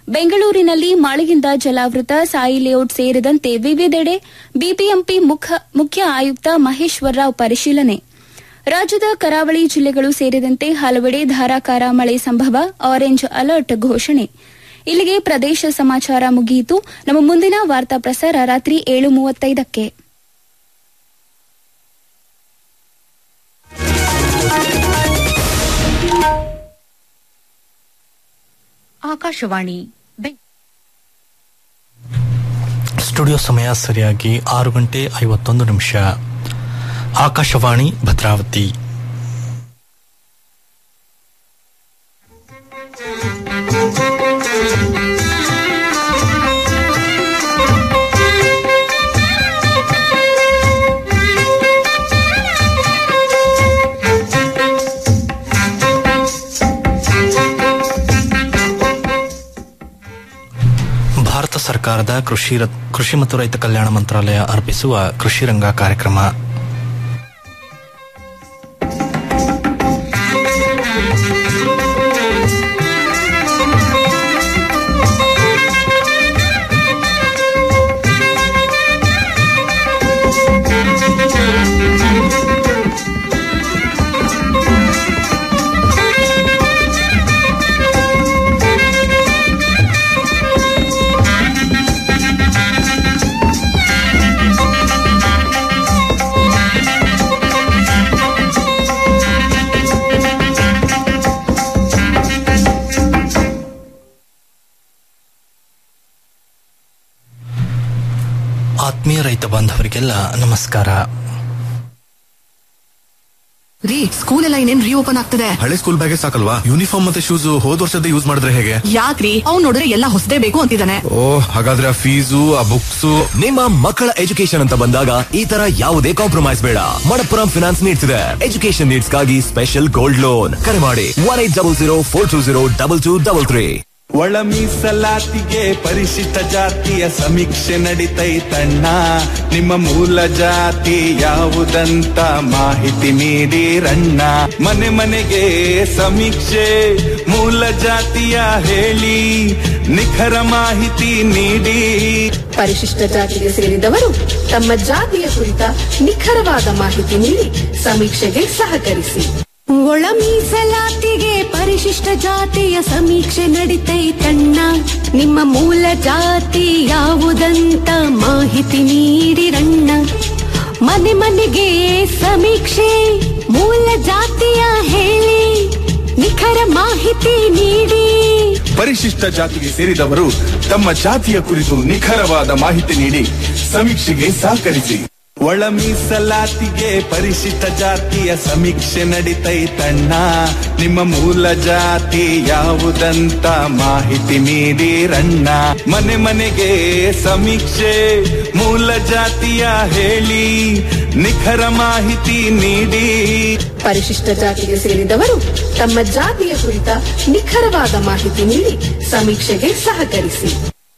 ಬೆಂಗಳೂರಿನಲ್ಲಿ ಮಳೆಯಿಂದ ಜಲಾವೃತ ಸಾಯಿ ಲೇಔಟ್ ಸೇರಿದಂತೆ ವಿವಿಧೆಡೆ ಬಿಬಿಎಂಪಿ ಮುಖ್ಯ ಆಯುಕ್ತ ಮಹೇಶ್ವರರಾವ್ ಪರಿಶೀಲನೆ ರಾಜ್ಯದ ಕರಾವಳಿ ಜಿಲ್ಲೆಗಳು ಸೇರಿದಂತೆ ಹಲವೆಡೆ ಧಾರಾಕಾರ ಮಳೆ ಸಂಭವ ಆರೆಂಜ್ ಅಲರ್ಟ್ ಘೋಷಣೆ ಇಲ್ಲಿಗೆ ಪ್ರದೇಶ ಸಮಾಚಾರ ಮುಗಿಯಿತು ನಮ್ಮ ಮುಂದಿನ ವಾರ್ತಾ ಪ್ರಸಾರ ರಾತ್ರಿ ಏಳು ಮೂವತ್ತೈದಕ್ಕೆ ಆಕಾಶವಾಣಿ ಸ್ಟುಡಿಯೋ ಸಮಯ ಸರಿಯಾಗಿ ಆರು ಗಂಟೆ ಐವತ್ತೊಂದು ನಿಮಿಷ ಆಕಾಶವಾಣಿ ಭದ್ರಾವತಿ ಭಾರತ ಸರ್ಕಾರದ ಕೃಷಿ ಕೃಷಿ ಮತ್ತು ರೈತ ಕಲ್ಯಾಣ ಮಂತ್ರಾಲಯ ಅರ್ಪಿಸುವ ಕೃಷಿ ರಂಗ ಕಾರ್ಯಕ್ರಮ ಆತ್ಮೀಯ ರೈತ ಬಾಂಧವರಿಗೆಲ್ಲ ನಮಸ್ಕಾರ ರೀ ಸ್ಕೂಲ್ ಎಲ್ಲ ಇನ್ನೇನ್ ರೀಓಪನ್ ಆಗ್ತದೆ ಹಳೆ ಸ್ಕೂಲ್ ಬ್ಯಾಗೆ ಸಾಕಲ್ವಾ ಯೂನಿಫಾರ್ಮ್ ಮತ್ತೆ ಶೂಸ್ ಹೋದ್ ವರ್ಷದ ಯೂಸ್ ಮಾಡಿದ್ರೆ ಹೇಗೆ ಯಾಕ್ರಿ ಅವ್ನ್ ನೋಡಿದ್ರೆ ಎಲ್ಲ ಹೊಸದೇ ಬೇಕು ಅಂತಿದ್ದಾನೆ ಓ ಹಾಗಾದ್ರೆ ಆ ಫೀಸು ಆ ಬುಕ್ಸ್ ನಿಮ್ಮ ಮಕ್ಕಳ ಎಜುಕೇಶನ್ ಅಂತ ಬಂದಾಗ ಈ ತರ ಯಾವುದೇ ಕಾಂಪ್ರಮೈಸ್ ಬೇಡ ಮಣಪ್ಪುರಂ ಫಿನಾನ್ಸ್ ನೀಡ್ತಿದೆ ಎಜುಕೇಶನ್ ನೀಡ್ಸ್ಗಾಗಿ ಸ್ಪೆಷಲ್ ಗೋಲ್ಡ್ ಲೋನ್ ಕರೆ ಮಾಡಿ one eight double zero four two zero double two double three ಒಳ ಮೀಸಲಾತಿಗೆ ಪರಿಶಿಷ್ಟ ಜಾತಿಯ ಸಮೀಕ್ಷೆ ನಡಿತೈತಣ್ಣ ನಿಮ್ಮ ಮೂಲ ಜಾತಿ ಯಾವುದಂತ ಮಾಹಿತಿ ನೀಡಿರಣ್ಣ ಮನೆ ಮನೆಗೆ ಸಮೀಕ್ಷೆ ಮೂಲ ಜಾತಿಯ ಹೇಳಿ ನಿಖರ ಮಾಹಿತಿ ನೀಡಿ ಪರಿಶಿಷ್ಟ ಜಾತಿಗೆ ಸೇರಿದವರು ತಮ್ಮ ಜಾತಿಯ ಕುರಿತ ನಿಖರವಾದ ಮಾಹಿತಿ ನೀಡಿ ಸಮೀಕ್ಷೆಗೆ ಸಹಕರಿಸಿ ಒಳ ಮೀಸಲಾತಿಗೆ ಪರಿಶಿಷ್ಟ ಜಾತಿಯ ಸಮೀಕ್ಷೆ ನಡಿತೈತಣ್ಣ ನಿಮ್ಮ ಮೂಲ ಜಾತಿ ಯಾವುದಂತ ಮಾಹಿತಿ ನೀಡಿರಣ್ಣ ಮನೆ ಮನೆಗೆ ಸಮೀಕ್ಷೆ ಮೂಲ ಜಾತಿಯ ಹೇಳಿ ನಿಖರ ಮಾಹಿತಿ ನೀಡಿ ಪರಿಶಿಷ್ಟ ಜಾತಿಗೆ ಸೇರಿದವರು ತಮ್ಮ ಜಾತಿಯ ಕುರಿತು ನಿಖರವಾದ ಮಾಹಿತಿ ನೀಡಿ ಸಮೀಕ್ಷೆಗೆ ಸಹಕರಿಸಿ ಒಳ ಮೀಸಲಾತಿಗೆ ಪರಿಶಿಷ್ಟ ಜಾತಿಯ ಸಮೀಕ್ಷೆ ನಡಿತೈತಣ್ಣ ನಿಮ್ಮ ಮೂಲ ಜಾತಿ ಯಾವುದಂತ ಮಾಹಿತಿ ನೀಡಿರಣ್ಣ ಮನೆ ಮನೆಗೆ ಸಮೀಕ್ಷೆ ಮೂಲ ಜಾತಿಯ ಹೇಳಿ ನಿಖರ ಮಾಹಿತಿ ನೀಡಿ ಪರಿಶಿಷ್ಟ ಜಾತಿಗೆ ಸೇರಿದವರು ತಮ್ಮ ಜಾತಿಯ ಕುರಿತ ನಿಖರವಾದ ಮಾಹಿತಿ ನೀಡಿ ಸಮೀಕ್ಷೆಗೆ ಸಹಕರಿಸಿ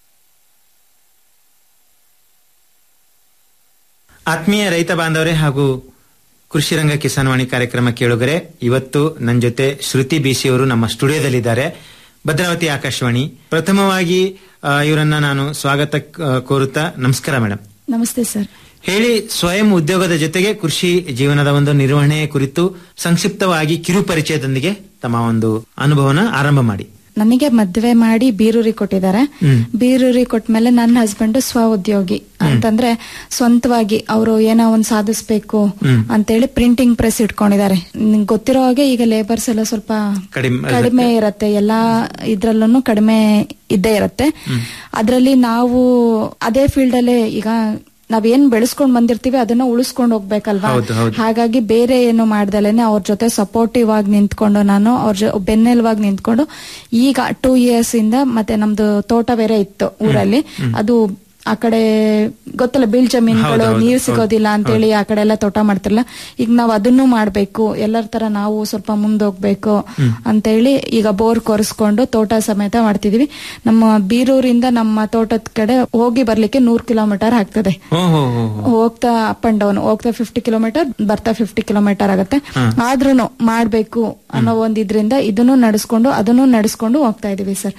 ಆತ್ಮೀಯ ರೈತ ಬಾಂಧವರೇ ಹಾಗೂ ಕೃಷಿ ರಂಗ ಕಿಸಾನ್ವಾಣಿ ಕಾರ್ಯಕ್ರಮ ಕೇಳುಗರೆ ಇವತ್ತು ನನ್ನ ಜೊತೆ ಶ್ರುತಿ ಬಿಸಿ ಅವರು ನಮ್ಮ ಸ್ಟುಡಿಯೋದಲ್ಲಿದ್ದಾರೆ ಭದ್ರಾವತಿ ಆಕಾಶವಾಣಿ ಪ್ರಥಮವಾಗಿ ಆ, ಇವರನ್ನ ನಾನು ಸ್ವಾಗತ ಆ, ಕೋರುತ್ತಾ ನಮಸ್ಕಾರ ಮೇಡಮ್ ನಮಸ್ತೆ ಸರ್ ಹೇಳಿ ಸ್ವಯಂ ಉದ್ಯೋಗದ ಜೊತೆಗೆ ಕೃಷಿ ಜೀವನದ ಒಂದು ನಿರ್ವಹಣೆ ಕುರಿತು ಸಂಕ್ಷಿಪ್ತವಾಗಿ ಕಿರು ಪರಿಚಯದೊಂದಿಗೆ ತಮ್ಮ ಒಂದು ಅನುಭವನ ಆರಂಭ ಮಾಡಿ ನನಗೆ ಮದ್ವೆ ಮಾಡಿ ಬೀರೂರಿ ಕೊಟ್ಟಿದ್ದಾರೆ ಬೀರೂರಿ ಕೊಟ್ಮೇಲೆ ನನ್ನ ಹಸ್ಬೆಂಡ್ ಸ್ವ ಉದ್ಯೋಗಿ ಅಂತಂದ್ರೆ ಸ್ವಂತವಾಗಿ ಅವರು ಏನೋ ಒಂದ್ ಸಾಧಿಸ್ಬೇಕು ಅಂತೇಳಿ ಪ್ರಿಂಟಿಂಗ್ ಪ್ರೆಸ್ ಇಟ್ಕೊಂಡಿದ್ದಾರೆ ನಿಂಗ್ ಗೊತ್ತಿರೋ ಹಾಗೆ ಈಗ ಲೇಬರ್ಸ್ ಎಲ್ಲ ಸ್ವಲ್ಪ ಕಡಿಮೆ ಕಡಿಮೆ ಇರತ್ತೆ ಎಲ್ಲಾ ಇದ್ರಲ್ಲೂ ಕಡಿಮೆ ಇದ್ದೇ ಇರತ್ತೆ ಅದ್ರಲ್ಲಿ ನಾವು ಅದೇ ಫೀಲ್ಡ್ ಅಲ್ಲೇ ಈಗ ನಾವೇನ್ ಬೆಳೆಸ್ಕೊಂಡ್ ಬಂದಿರ್ತೀವಿ ಅದನ್ನ ಉಳಿಸ್ಕೊಂಡ್ ಹೋಗ್ಬೇಕಲ್ವಾ ಹೌದು, ಹೌದು. ಹಾಗಾಗಿ ಬೇರೆ ಏನು ಮಾಡ್ದಲೇನೆ ಅವ್ರ ಜೊತೆ ಸಪೋರ್ಟಿವ್ ಆಗಿ ನಿಂತ್ಕೊಂಡು ನಾನು ಅವ್ರ ಜೊ ಬೆನ್ನೆಲುವಾಗಿ ನಿಂತ್ಕೊಂಡು ಈಗ ಟೂ ಇಯರ್ಸ್ ಇಂದ ಮತ್ತೆ ನಮ್ದು ತೋಟ ಬೇರೆ ಇತ್ತು ಊರಲ್ಲಿ ಅದು ಆ ಕಡೆ ಗೊತ್ತಲ್ಲ ಬೀಳ್ ಜಮೀನುಗಳು ಹೌದು, ನೀರ್ ಹೌದು, ಸಿಗೋದಿಲ್ಲ ಅಂತೇಳಿ ಆ ಕಡೆ ಎಲ್ಲ ತೋಟ ಮಾಡ್ತಿರಲ್ಲ ಈಗ ನಾವ್ ಅದನ್ನು ಮಾಡ್ಬೇಕು ಎಲ್ಲರ ತರ ನಾವು ಸ್ವಲ್ಪ ಮುಂದೋಗ್ಬೇಕು ಅಂತೇಳಿ ಈಗ ಬೋರ್ ಕೊರೆಸ್ಕೊಂಡು ತೋಟ ಸಮೇತ ಮಾಡ್ತಿದೀವಿ ನಮ್ಮ ಬೀರೂರಿಂದ ನಮ್ಮ ತೋಟದ ಕಡೆ ಹೋಗಿ ಬರ್ಲಿಕ್ಕೆ ನೂರ್ ಕಿಲೋಮೀಟರ್ ಆಗ್ತದೆ ಓಹೋ ಹೋಗ್ತಾ ಅಪ್ ಅಂಡ್ ಡೌನ್ ಹೋಗ್ತಾ ಫಿಫ್ಟಿ ಕಿಲೋಮೀಟರ್ ಬರ್ತಾ ಫಿಫ್ಟಿ ಕಿಲೋಮೀಟರ್ ಆಗುತ್ತೆ ಆದ್ರೂನು ಮಾಡ್ಬೇಕು ಅನ್ನೋ ಒಂದ್ ಇದ್ರಿಂದ ಇದನ್ನು ನಡೆಸ್ಕೊಂಡು ಅದನ್ನು ನಡೆಸ್ಕೊಂಡು ಹೋಗ್ತಾ ಇದೀವಿ ಸರ್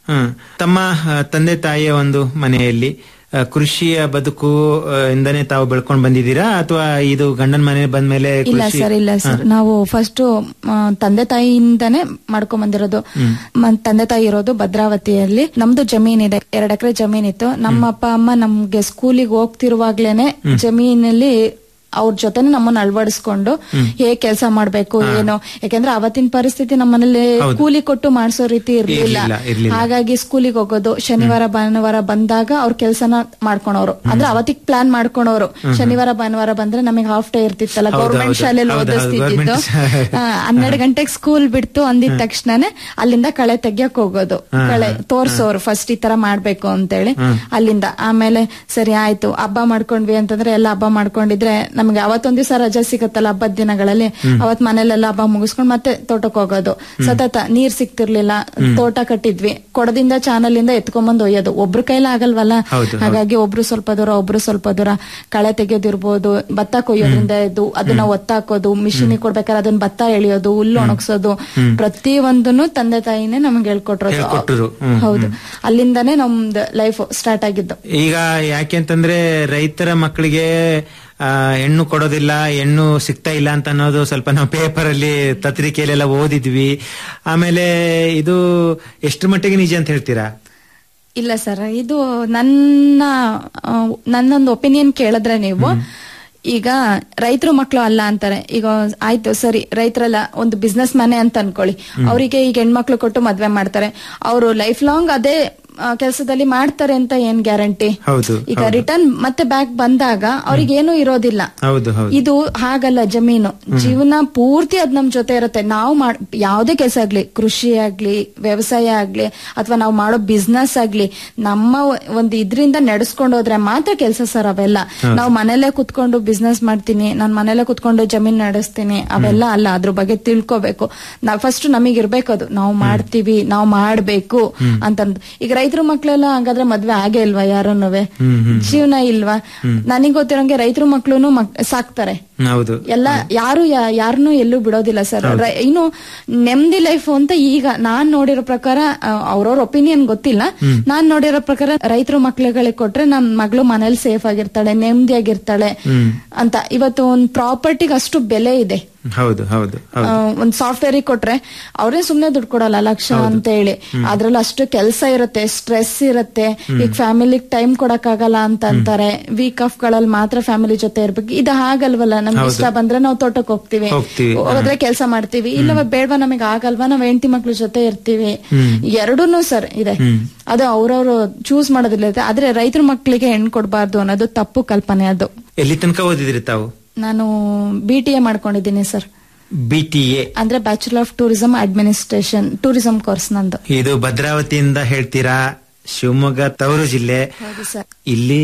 ಹ್ಮ್. ತಮ್ಮ ಆ, ತಂದೆ ತಾಯಿಯ ಒಂದು ಮನೆಯಲ್ಲಿ ಆ, ಕೃಷಿಯ ಬದುಕು ಆ, ಇಂದನೇ ತಾವು ಬೆಳ್ಕೊಂಡ್ ಬಂದಿದ್ದೀರಾ ಅಥವಾ ಇದು ಗಂಡನ ಮನೆ ಬಂದ್ಮೇಲೆ ಇಲ್ಲ ಕೃಷಿ- ಸರ್ ಇಲ್ಲ ಸರ್ ಹಾ. ನಾವು ಫಸ್ಟ್ ತಂದೆ ತಾಯಿಯಿಂದಾನೇ ಮಾಡ್ಕೊಂಡ್ ಬಂದಿರೋದು ಹ್ಮ್. ಮ- ತಂದೆ ತಾಯಿ ಇರೋದು ಭದ್ರಾವತಿಯಲ್ಲಿ ನಮ್ದು ಜಮೀನ್ ಇದೆ ಎರಡ್ ಎಕರೆ ಜಮೀನಿತ್ತು ನಮ್ಮ ಅಪ್ಪ ಅಮ್ಮ ನಮ್ಗೆ ಸ್ಕೂಲಿಗೆ ಹೋಗ್ತಿರುವಾಗ್ಲೇನೆ ಜಮೀನಲ್ಲಿ ಅವ್ರ ಜೊತೆನೆ ನಮ್ಮನ್ನ ಅಳವಡಿಸ್ಕೊಂಡು ಹೇಗ್ ಕೆಲಸ ಮಾಡ್ಬೇಕು ಏನು ಯಾಕಂದ್ರೆ ಅವತ್ತಿನ ಪರಿಸ್ಥಿತಿ ನಮ್ಮನೇಲಿ ಹೌದು. ಕೂಲಿ ಕೊಟ್ಟು ಮಾಡಿಸೋ ರೀತಿ ಇರ್ಲಿಲ್ಲ ಇರ್ಲಿಲ್ಲ, ಇರ್ಲಿಲ್ಲ. ಹಾಗಾಗಿ ಸ್ಕೂಲಿಗೆ ಹೋಗೋದು ಶನಿವಾರ ಭಾನುವಾರ ಬಂದಾಗ ಅವ್ರ ಕೆಲ್ಸನ ಮಾಡ್ಕೊಳೋರು ಅಂದ್ರೆ ಅವತ್ತಿಗೆ ಪ್ಲಾನ್ ಮಾಡ್ಕೊಳೋರು ಶನಿವಾರ ಭಾನುವಾರ ಬಂದ್ರೆ ನಮಗೆ ಹಾಫ್ ಡೇ ಇರ್ತಿತ್ತಲ್ಲ ಹೌದು, ಗೌರ್ಮೆಂಟ್ ಹೌದು. ಶಾಲೆಯಲ್ಲಿ ಹೌದು, ಹೌದು, ಓದಿಸ್ತಿದ್ದು government ಶಾ- ಹನ್ನೆರಡು ಗಂಟೆಗೆ ಸ್ಕೂಲ್ ಬಿಡ್ತು ಅಂದಿದ ತಕ್ಷಣನೇ ಅಲ್ಲಿಂದ ಕಳೆ ತೆಗಿಯಕ್ ಹೋಗೋದು ಹಾ, ಕಳೆ ಹಾ, ತೋರ್ಸೋರು ಫಸ್ಟ್ ಈ ತರ ಮಾಡ್ಬೇಕು ಅಂತೇಳಿ ಹಾ. ಅಲ್ಲಿಂದ ಆಮೇಲೆ ಸರಿ ಆಯ್ತು ಹಬ್ಬ ಮಾಡ್ಕೊಂಡ್ವಿ ಅಂತಂದ್ರೆ ಎಲ್ಲ ಹಬ್ಬ ಮಾಡ್ಕೊಂಡಿದ್ರೆ ನಮ್ಗೆ ಅವತ್ತೊಂದ್ ದಿವಸ ರಜಾ ಸಿಗತ್ತಲ್ಲ ಹಬ್ಬದ ದಿನಗಳಲ್ಲಿ ಅವತ್ ಮನೇಲೆಲ್ಲ ಹಬ್ಬ ಮುಗಿಸ್ಕೊಂಡ್ ಮತ್ತೆ ತೋಟಕ್ಕೆ ಹೋಗೋದು ಸತತ ನೀರ್ ಸಿಕ್ತಿರ್ಲಿಲ್ಲ ತೋಟ ಕಟ್ಟಿದ್ವಿ ಕೊಡದಿಂದ ಚಾನಲ್ ಇಂದ ಎತ್ಕೊಂಬಂದ್ ಒಯ್ಯೋದು ಒಬ್ರ ಕೈಲ ಆಗಲ್ವಲ್ಲ ಹೌದು, ಹೌದು. ಹಾಗಾಗಿ ಒಬ್ರು ಸ್ವಲ್ಪ ದೂರ ಒಬ್ರು ಸ್ವಲ್ಪ ದೂರ ಕಳೆ ತೆಗೆಯೋದಿರ್ಬೋದು ಭತ್ತ ಕೊಯ್ಯೋದ್ರಿಂದ ಇದು ಅದನ್ನ ಒತ್ತಾಕೋದು ಮಿಷಿನ್ ಕೊಡ್ಬೇಕಾದ್ರೆ ಅದನ್ನ ಭತ್ತ ಎಳಿಯೋದು ಹುಲ್ಲು ಒಣಗ್ಸೋದು ಪ್ರತಿ ಒಂದನ್ನು ತಂದೆ ತಾಯಿನೇ ನಮ್ಗೆ ಹೇಳ್ಕೊಟ್ರು ಹೇಳ್ಕೊಟ್ರು. ಹ್ಮ್, ಹೌದು ಅಲ್ಲಿಂದಾನೇ ನಮ್ದು ಲೈಫ್ ಸ್ಟಾರ್ಟ್ ಆಗಿದ್ದು ಈಗ ಯಾಕೆಂತಂದ್ರೆ ರೈತರ ಮಕ್ಕಳಿಗೆ ಆ, ಹೆಣ್ಣು ಕೊಡೋದಿಲ್ಲ ಹೆಣ್ಣು ಸಿಗ್ತಾ ಇಲ್ಲ ಅಂತ ಅನ್ನೋದು ಸ್ವಲ್ಪ ನಾವು ಪೇಪರ್ ಅಲ್ಲಿ ಪತ್ರಿಕೆಯಲ್ಲೆಲ್ಲ ಓದಿದ್ವಿ ಆಮೇಲೆ ಇದು ಎಷ್ಟು ಮಟ್ಟಿಗೆ ನಿಜ ಅಂತ ಹೇಳ್ತೀರಾ ಇಲ್ಲ ಸರ್ ಇದು ನನ್ನ ಆ, ನನ್ನೊಂದು ಒಪಿನಿಯನ್ ಕೇಳಿದ್ರೆ ನೀವು ಈಗ ರೈತರು ಮಕ್ಕಳು ಅಲ್ಲ ಅಂತಾರೆ ಈಗ ಆಯ್ತು ಸರಿ ರೈತರಲ್ಲ ಒಂದು ಬಿಸ್ನೆಸ್ ಮ್ಯಾನೆ ಅಂತ ಅನ್ಕೊಳ್ಳಿ ಅವರಿಗೆ ಈಗ ಹೆಣ್ಮಕ್ಳು ಕೊಟ್ಟು ಮದ್ವೆ ಮಾಡ್ತಾರೆ ಅವರು ಲೈಫ್ ಲಾಂಗ್ ಅದೇ ಕೆಲಸದಲ್ಲಿ ಮಾಡ್ತಾರೆ ಅಂತ ಏನ್ ಗ್ಯಾರಂಟಿ ಹೌದು ಈಗ ಹೌದು. ರಿಟರ್ನ್ ಮತ್ತೆ ಬ್ಯಾಕ್ ಬಂದಾಗ ಅವ್ರಿಗೆ ಏನೂ ಇರೋದಿಲ್ಲ ಹೌದು ಹೌದು ಇದು ಹಾಗಲ್ಲ ಜಮೀನು ಜೀವನ ಪೂರ್ತಿ ಅದ್ ನಮ್ ಜೊತೆ ಇರುತ್ತೆ ನಾವು ಮಾಡ್ ಯಾವ್ದೇ ಕೆಲಸ ಆಗ್ಲಿ ಕೃಷಿ ಆಗ್ಲಿ ವ್ಯವಸಾಯ ಆಗ್ಲಿ ಅಥವಾ ನಾವು ಮಾಡೋ ಬಿಸ್ನೆಸ್ ಆಗ್ಲಿ ನಮ್ಮ ಒ- ಒಂದು ಇದ್ರಿಂದ ನಡೆಸ್ಕೊಂಡು ಹೋದ್ರೆ ಮಾತ್ರ ಕೆಲಸ ಸರ್ ಅವೆಲ್ಲ ನಾವು ಮನೇಲೆ ಕುತ್ಕೊಂಡು ಬಿಸ್ನೆಸ್ ಮಾಡ್ತೀನಿ ನಾನ್ ಮನೇಲೆ ಕುತ್ಕೊಂಡು ಜಮೀನ್ ನಡೆಸ್ತೀನಿ ಅವೆಲ್ಲ ಅಲ್ಲ ಅದ್ರ ಬಗ್ಗೆ ತಿಳ್ಕೊಬೇಕು ನಾವ್ ಫಸ್ಟ್ ನಮಗ್ ಇರ್ಬೇಕು ಅದು ನಾವು ಮಾಡ್ತೀವಿ ನಾವು ಮಾಡ್ಬೇಕು ಅಂತಂದು ಈಗ ರೈತರ ಮಕ್ಳೆಲ್ಲ ಹಂಗಾದ್ರೆ ಮದ್ವೆ ಆಗೇ ಇಲ್ವಾ ಯಾರನ್ನೂ ಜೀವನ ಇಲ್ವಾ ನನಗ್ ಗೊತ್ತಿರೋಂಗೆ ರೈತರ ಮಕ್ಳು ಸಾಕ್ತಾರೆ ಹೌದು ಎಲ್ಲ ಯಾರು ಯಾರನ್ನೂ ಎಲ್ಲೂ ಬಿಡೋದಿಲ್ಲ ಸರ್ ಇನ್ನು ನೆಮ್ಮದಿ ಲೈಫ್ ಅಂತ ಈಗ ನಾನ್ ನೋಡಿರೋ ಪ್ರಕಾರ ಅವ್ರವ್ರ ಒಪಿನಿಯನ್ ಗೊತ್ತಿಲ್ಲ ನಾನ್ ನೋಡಿರೋ ಪ್ರಕಾರ ರೈತರ ಮಕ್ಳುಗಳಿಗೆ ಕೊಟ್ರೆ ನನ್ ಮಗಳು ಮನೇಲಿ ಸೇಫ್ ಆಗಿರ್ತಾಳೆ ನೆಮ್ಮದಿಯಾಗಿರ್ತಾಳೆ ಅಂತ ಇವತ್ತು ಒಂದ್ ಪ್ರಾಪರ್ಟಿಗೆ ಅಷ್ಟು ಬೆಲೆ ಇದೆ ಹೌದು ಹೌದು ಆ, ಒಂದ್ ಸಾಫ್ಟ್ವೇರ್ ಕೊಟ್ರೆ ಅವ್ರೇ ಸುಮ್ನೆ ದುಡ್ಡು ಕೊಡಲ್ಲ ಲಕ್ಷ ಅಂತ ಹೇಳಿ ಅದ್ರಲ್ಲಿ ಅಷ್ಟು ಕೆಲಸ ಇರುತ್ತೆ ಸ್ಟ್ರೆಸ್ ಇರುತ್ತೆ ಈಗ ಫ್ಯಾಮಿಲಿಗ್ ಟೈಮ್ ಕೊಡಕ್ ಆಗಲ್ಲ ಅಂತ ಅಂತಾರೆ ವೀಕ್ ಆಫ್ ಗಳಲ್ಲಿ ಮಾತ್ರ ಫ್ಯಾಮಿಲಿ ಜೊತೆ ಇರ್ಬೇಕು ಇದು ಹಾಗಲ್ವಲ್ಲ ನಮ್ಗೆ ಹೌದು. ಇಷ್ಟ ಬಂದ್ರೆ ನಾವು ತೋಟಕ್ಕೆ ಹೋಗ್ತೀವಿ ಹೋಗ್ತೀವಿ. ಹೋದ್ರೆ ಕೆಲಸ ಮಾಡ್ತೀವಿ ಇಲ್ಲವ ಬೇಡವಾ ನಮಗೆ ಆಗಲ್ವಾ ನಾವ್ ಹೆಂಡತಿ ಮಕ್ಳ ಜೊತೆ ಇರ್ತೀವಿ ಎರಡೂನು ಸರ್ ಇದೆ ಅದು ಅವ್ರವ್ರು ಚೂಸ್ ಮಾಡೋದಿಲ್ಲ ಇರುತ್ತೆ. ಆದ್ರೆ ರೈತರ ಮಕ್ಳಿಗೆ ಹೆಣ್ ಕೊಡ್ಬಾರ್ದು ಅನ್ನೋದು ತಪ್ಪು ಕಲ್ಪನೆ ಅದು ಎಲ್ಲಿ ತನಕ ಓದಿದ್ರಿ ತಾವು ನಾನು ಬಿ ಟಿ ಎ ಮಾಡ್ಕೊಂಡಿದ್ದೀನಿ ಸರ್ ಬಿ ಟಿ ಎ ಅಂದ್ರೆ bachelor of tourism administration tourism course ನಂದು ಇದು ಭದ್ರಾವತಿಯಿಂದ ಹೇಳ್ತೀರಾ ಶಿವಮೊಗ್ಗ ತವರು ಜಿಲ್ಲೆ ಹೌದು ಸರ್ ಇಲ್ಲಿ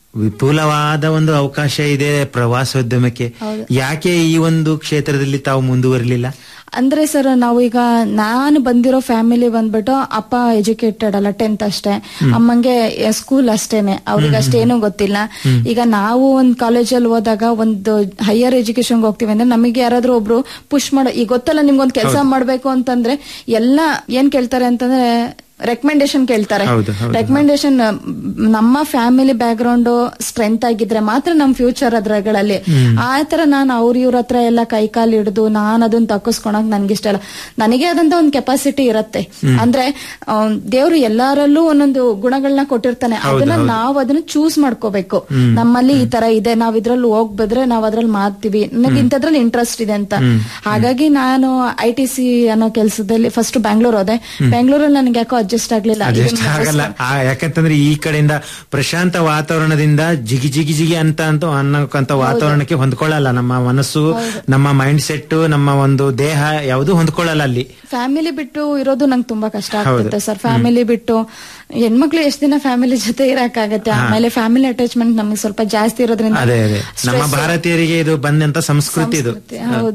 ವಿಪುಲವಾದ ಒಂದು ಅವಕಾಶ ಇದೆ ಪ್ರವಾಸೋದ್ಯಮಕ್ಕೆ ಹೌದು. ಯಾಕೆ ಈ ಒಂದು ಕ್ಷೇತ್ರದಲ್ಲಿ ತಾವು ಮುಂದುವರಲಿಲ್ಲ ಅಂದ್ರೆ ಸರ್ ನಾವು ಈಗ ನಾನು ಬಂದಿರೋ ಫ್ಯಾಮಿಲಿ ಬಂದ್ಬಿಟ್ಟು ಅಪ್ಪ ಎಜುಕೇಟೆಡ್ ಅಲ್ಲ ಟೆಂತ್ ಅಷ್ಟೇ ಅಮ್ಮಂಗೆ ಸ್ಕೂಲ್ ಅಷ್ಟೇನೆ ಅವ್ರಿಗೆ ಅಷ್ಟೇನು ಗೊತ್ತಿಲ್ಲ ಈಗ ನಾವು ಒಂದ್ ಕಾಲೇಜಲ್ಲಿ ಹೋದಾಗ ಒಂದು ಹೈಯರ್ ಎಜುಕೇಶನ್ ಹೋಗ್ತೀವಿ ಅಂದ್ರೆ ನಮಗೆ ಯಾರಾದ್ರೂ ಒಬ್ರು ಪುಷ್ ಮಾಡೋ ಈಗ ಗೊತ್ತಲ್ಲ ನಿಮ್ಗೊಂದ್ ಕೆಲಸ ಮಾಡ್ಬೇಕು ಅಂತಂದ್ರೆ ಎಲ್ಲ ಏನ್ ಕೇಳ್ತಾರೆ ಅಂತಂದ್ರೆ ರೆಕಮೆಂಡೇಶನ್ ಕೇಳ್ತಾರೆ ಹೌದು, ಹೌದು. ರೆಕಮೆಂಡೇಶನ್ ನಮ್ಮ ಫ್ಯಾಮಿಲಿ ಬ್ಯಾಕ್ ಗ್ರೌಂಡ್ ಸ್ಟ್ರೆಂತ್ ಆಗಿದ್ರೆ ಮಾತ್ರ ನಮ್ ಫ್ಯೂಚರ್ ಅದ್ರಗಳಲ್ಲಿ ಆ ತರ ನಾನು ಅವ್ರ ಇವ್ರ ಹತ್ರ ಎಲ್ಲ ಕೈ ಕಾಲು ಹಿಡಿದು ನಾನ್ ಅದನ್ನ ತಕ್ಕಿಸ್ಕೊಳಕ್ ನನ್ಗೆ ಇಷ್ಟ ಇಲ್ಲ ನನಗೆ ಆದಂತ ಒಂದು ಕೆಪಾಸಿಟಿ ಇರತ್ತೆ ಅಂದ್ರೆ ದೇವ್ರು ಎಲ್ಲಾರಲ್ಲೂ ಒಂದೊಂದು ಗುಣಗಳನ್ನ ಕೊಟ್ಟಿರ್ತಾನೆ ಅದನ್ನ ನಾವ್ ಅದನ್ನ ಚೂಸ್ ಮಾಡ್ಕೋಬೇಕು ನಮ್ಮಲ್ಲಿ ಈ ತರ ಇದೆ ನಾವ್ ಇದ್ರಲ್ಲಿ ಹೋಗ್ಬದ್ರೆ ನಾವ್ ಅದ್ರಲ್ಲಿ ಮಾಡ್ತೀವಿ ನನಗೆ ಇಂಥದ್ರಲ್ಲಿ ಇಂಟ್ರೆಸ್ಟ್ ಇದೆ ಅಂತ ಹಾಗಾಗಿ ನಾನು ಐ ಟಿ ಸಿ ಅನ್ನೋ ಕೆಲಸದಲ್ಲಿ ಫಸ್ಟ್ ಬ್ಯಾಂಗ್ಳೂರ್ ಹೋದೆ ಬ್ಯಾಂಗ್ಳೂರಲ್ಲಿ ನನಗೆ ಯಾಕೋ ಅಡ್ಜಸ್ಟ್ ಆಗ್ಲಿಲ್ಲ ಅದೆಷ್ಟು ಇದನ್ನ ಆಗಲ್ಲ ಆ, ಯಾಕಂತಂದ್ರೆ ಈ ಕಡೆಯಿಂದ ಪ್ರಶಾಂತ ವಾತಾವರಣದಿಂದ ಜಿಗಿ ಜಿಗಿ ಜಿಗಿ ಅಂತ ಅಂತ ಅನ್ನೋಕಂತ ವಾತಾವರಣಕ್ಕೆ ಹೊಂದ್ಕೊಳ್ಳಲ್ಲ ನಮ್ಮ ಮನಸ್ಸು ನಮ್ಮ ಮೈಂಡ್ ಸೆಟ್ ನಮ್ಮ ಒಂದು ದೇಹ ಯಾವುದು ಹೊಂದ್ಕೊಳ್ಳಲ್ಲ ಅಲ್ಲಿ ಫ್ಯಾಮಿಲಿ ಬಿಟ್ಟು ಇರೋದು ನಂಗೆ ತುಂಬಾ ಕಷ್ಟ ಆಗ್ತದೆ ಹೌದು. ಸರ್ ಫ್ಯಾಮಿಲಿ ಬಿಟ್ಟು ಹೆಣ್ಮಕ್ಳು ಎಷ್ಟ್ ದಿನ ಫ್ಯಾಮಿಲಿ ಜೊತೆ ಇರಕ್ಕಾಗತ್ತೆ ಆಮೇಲೆ ಫ್ಯಾಮಿಲಿ ಅಟ್ಯಾಚ್ಮೆಂಟ್ ನಮಗೆ ಸ್ವಲ್ಪ ಜಾಸ್ತಿ ಇರೋದ್ರಿಂದ ಅದೇ ಅದೇ ನಮ್ಮ stress, ಭಾರತೀಯರಿಗೆ ಇದು ಬಂದಂತ ಸಂಸ್ಕೃತಿ ಇದು ಸಂಸ್ಕೃತಿ, ಹೌದು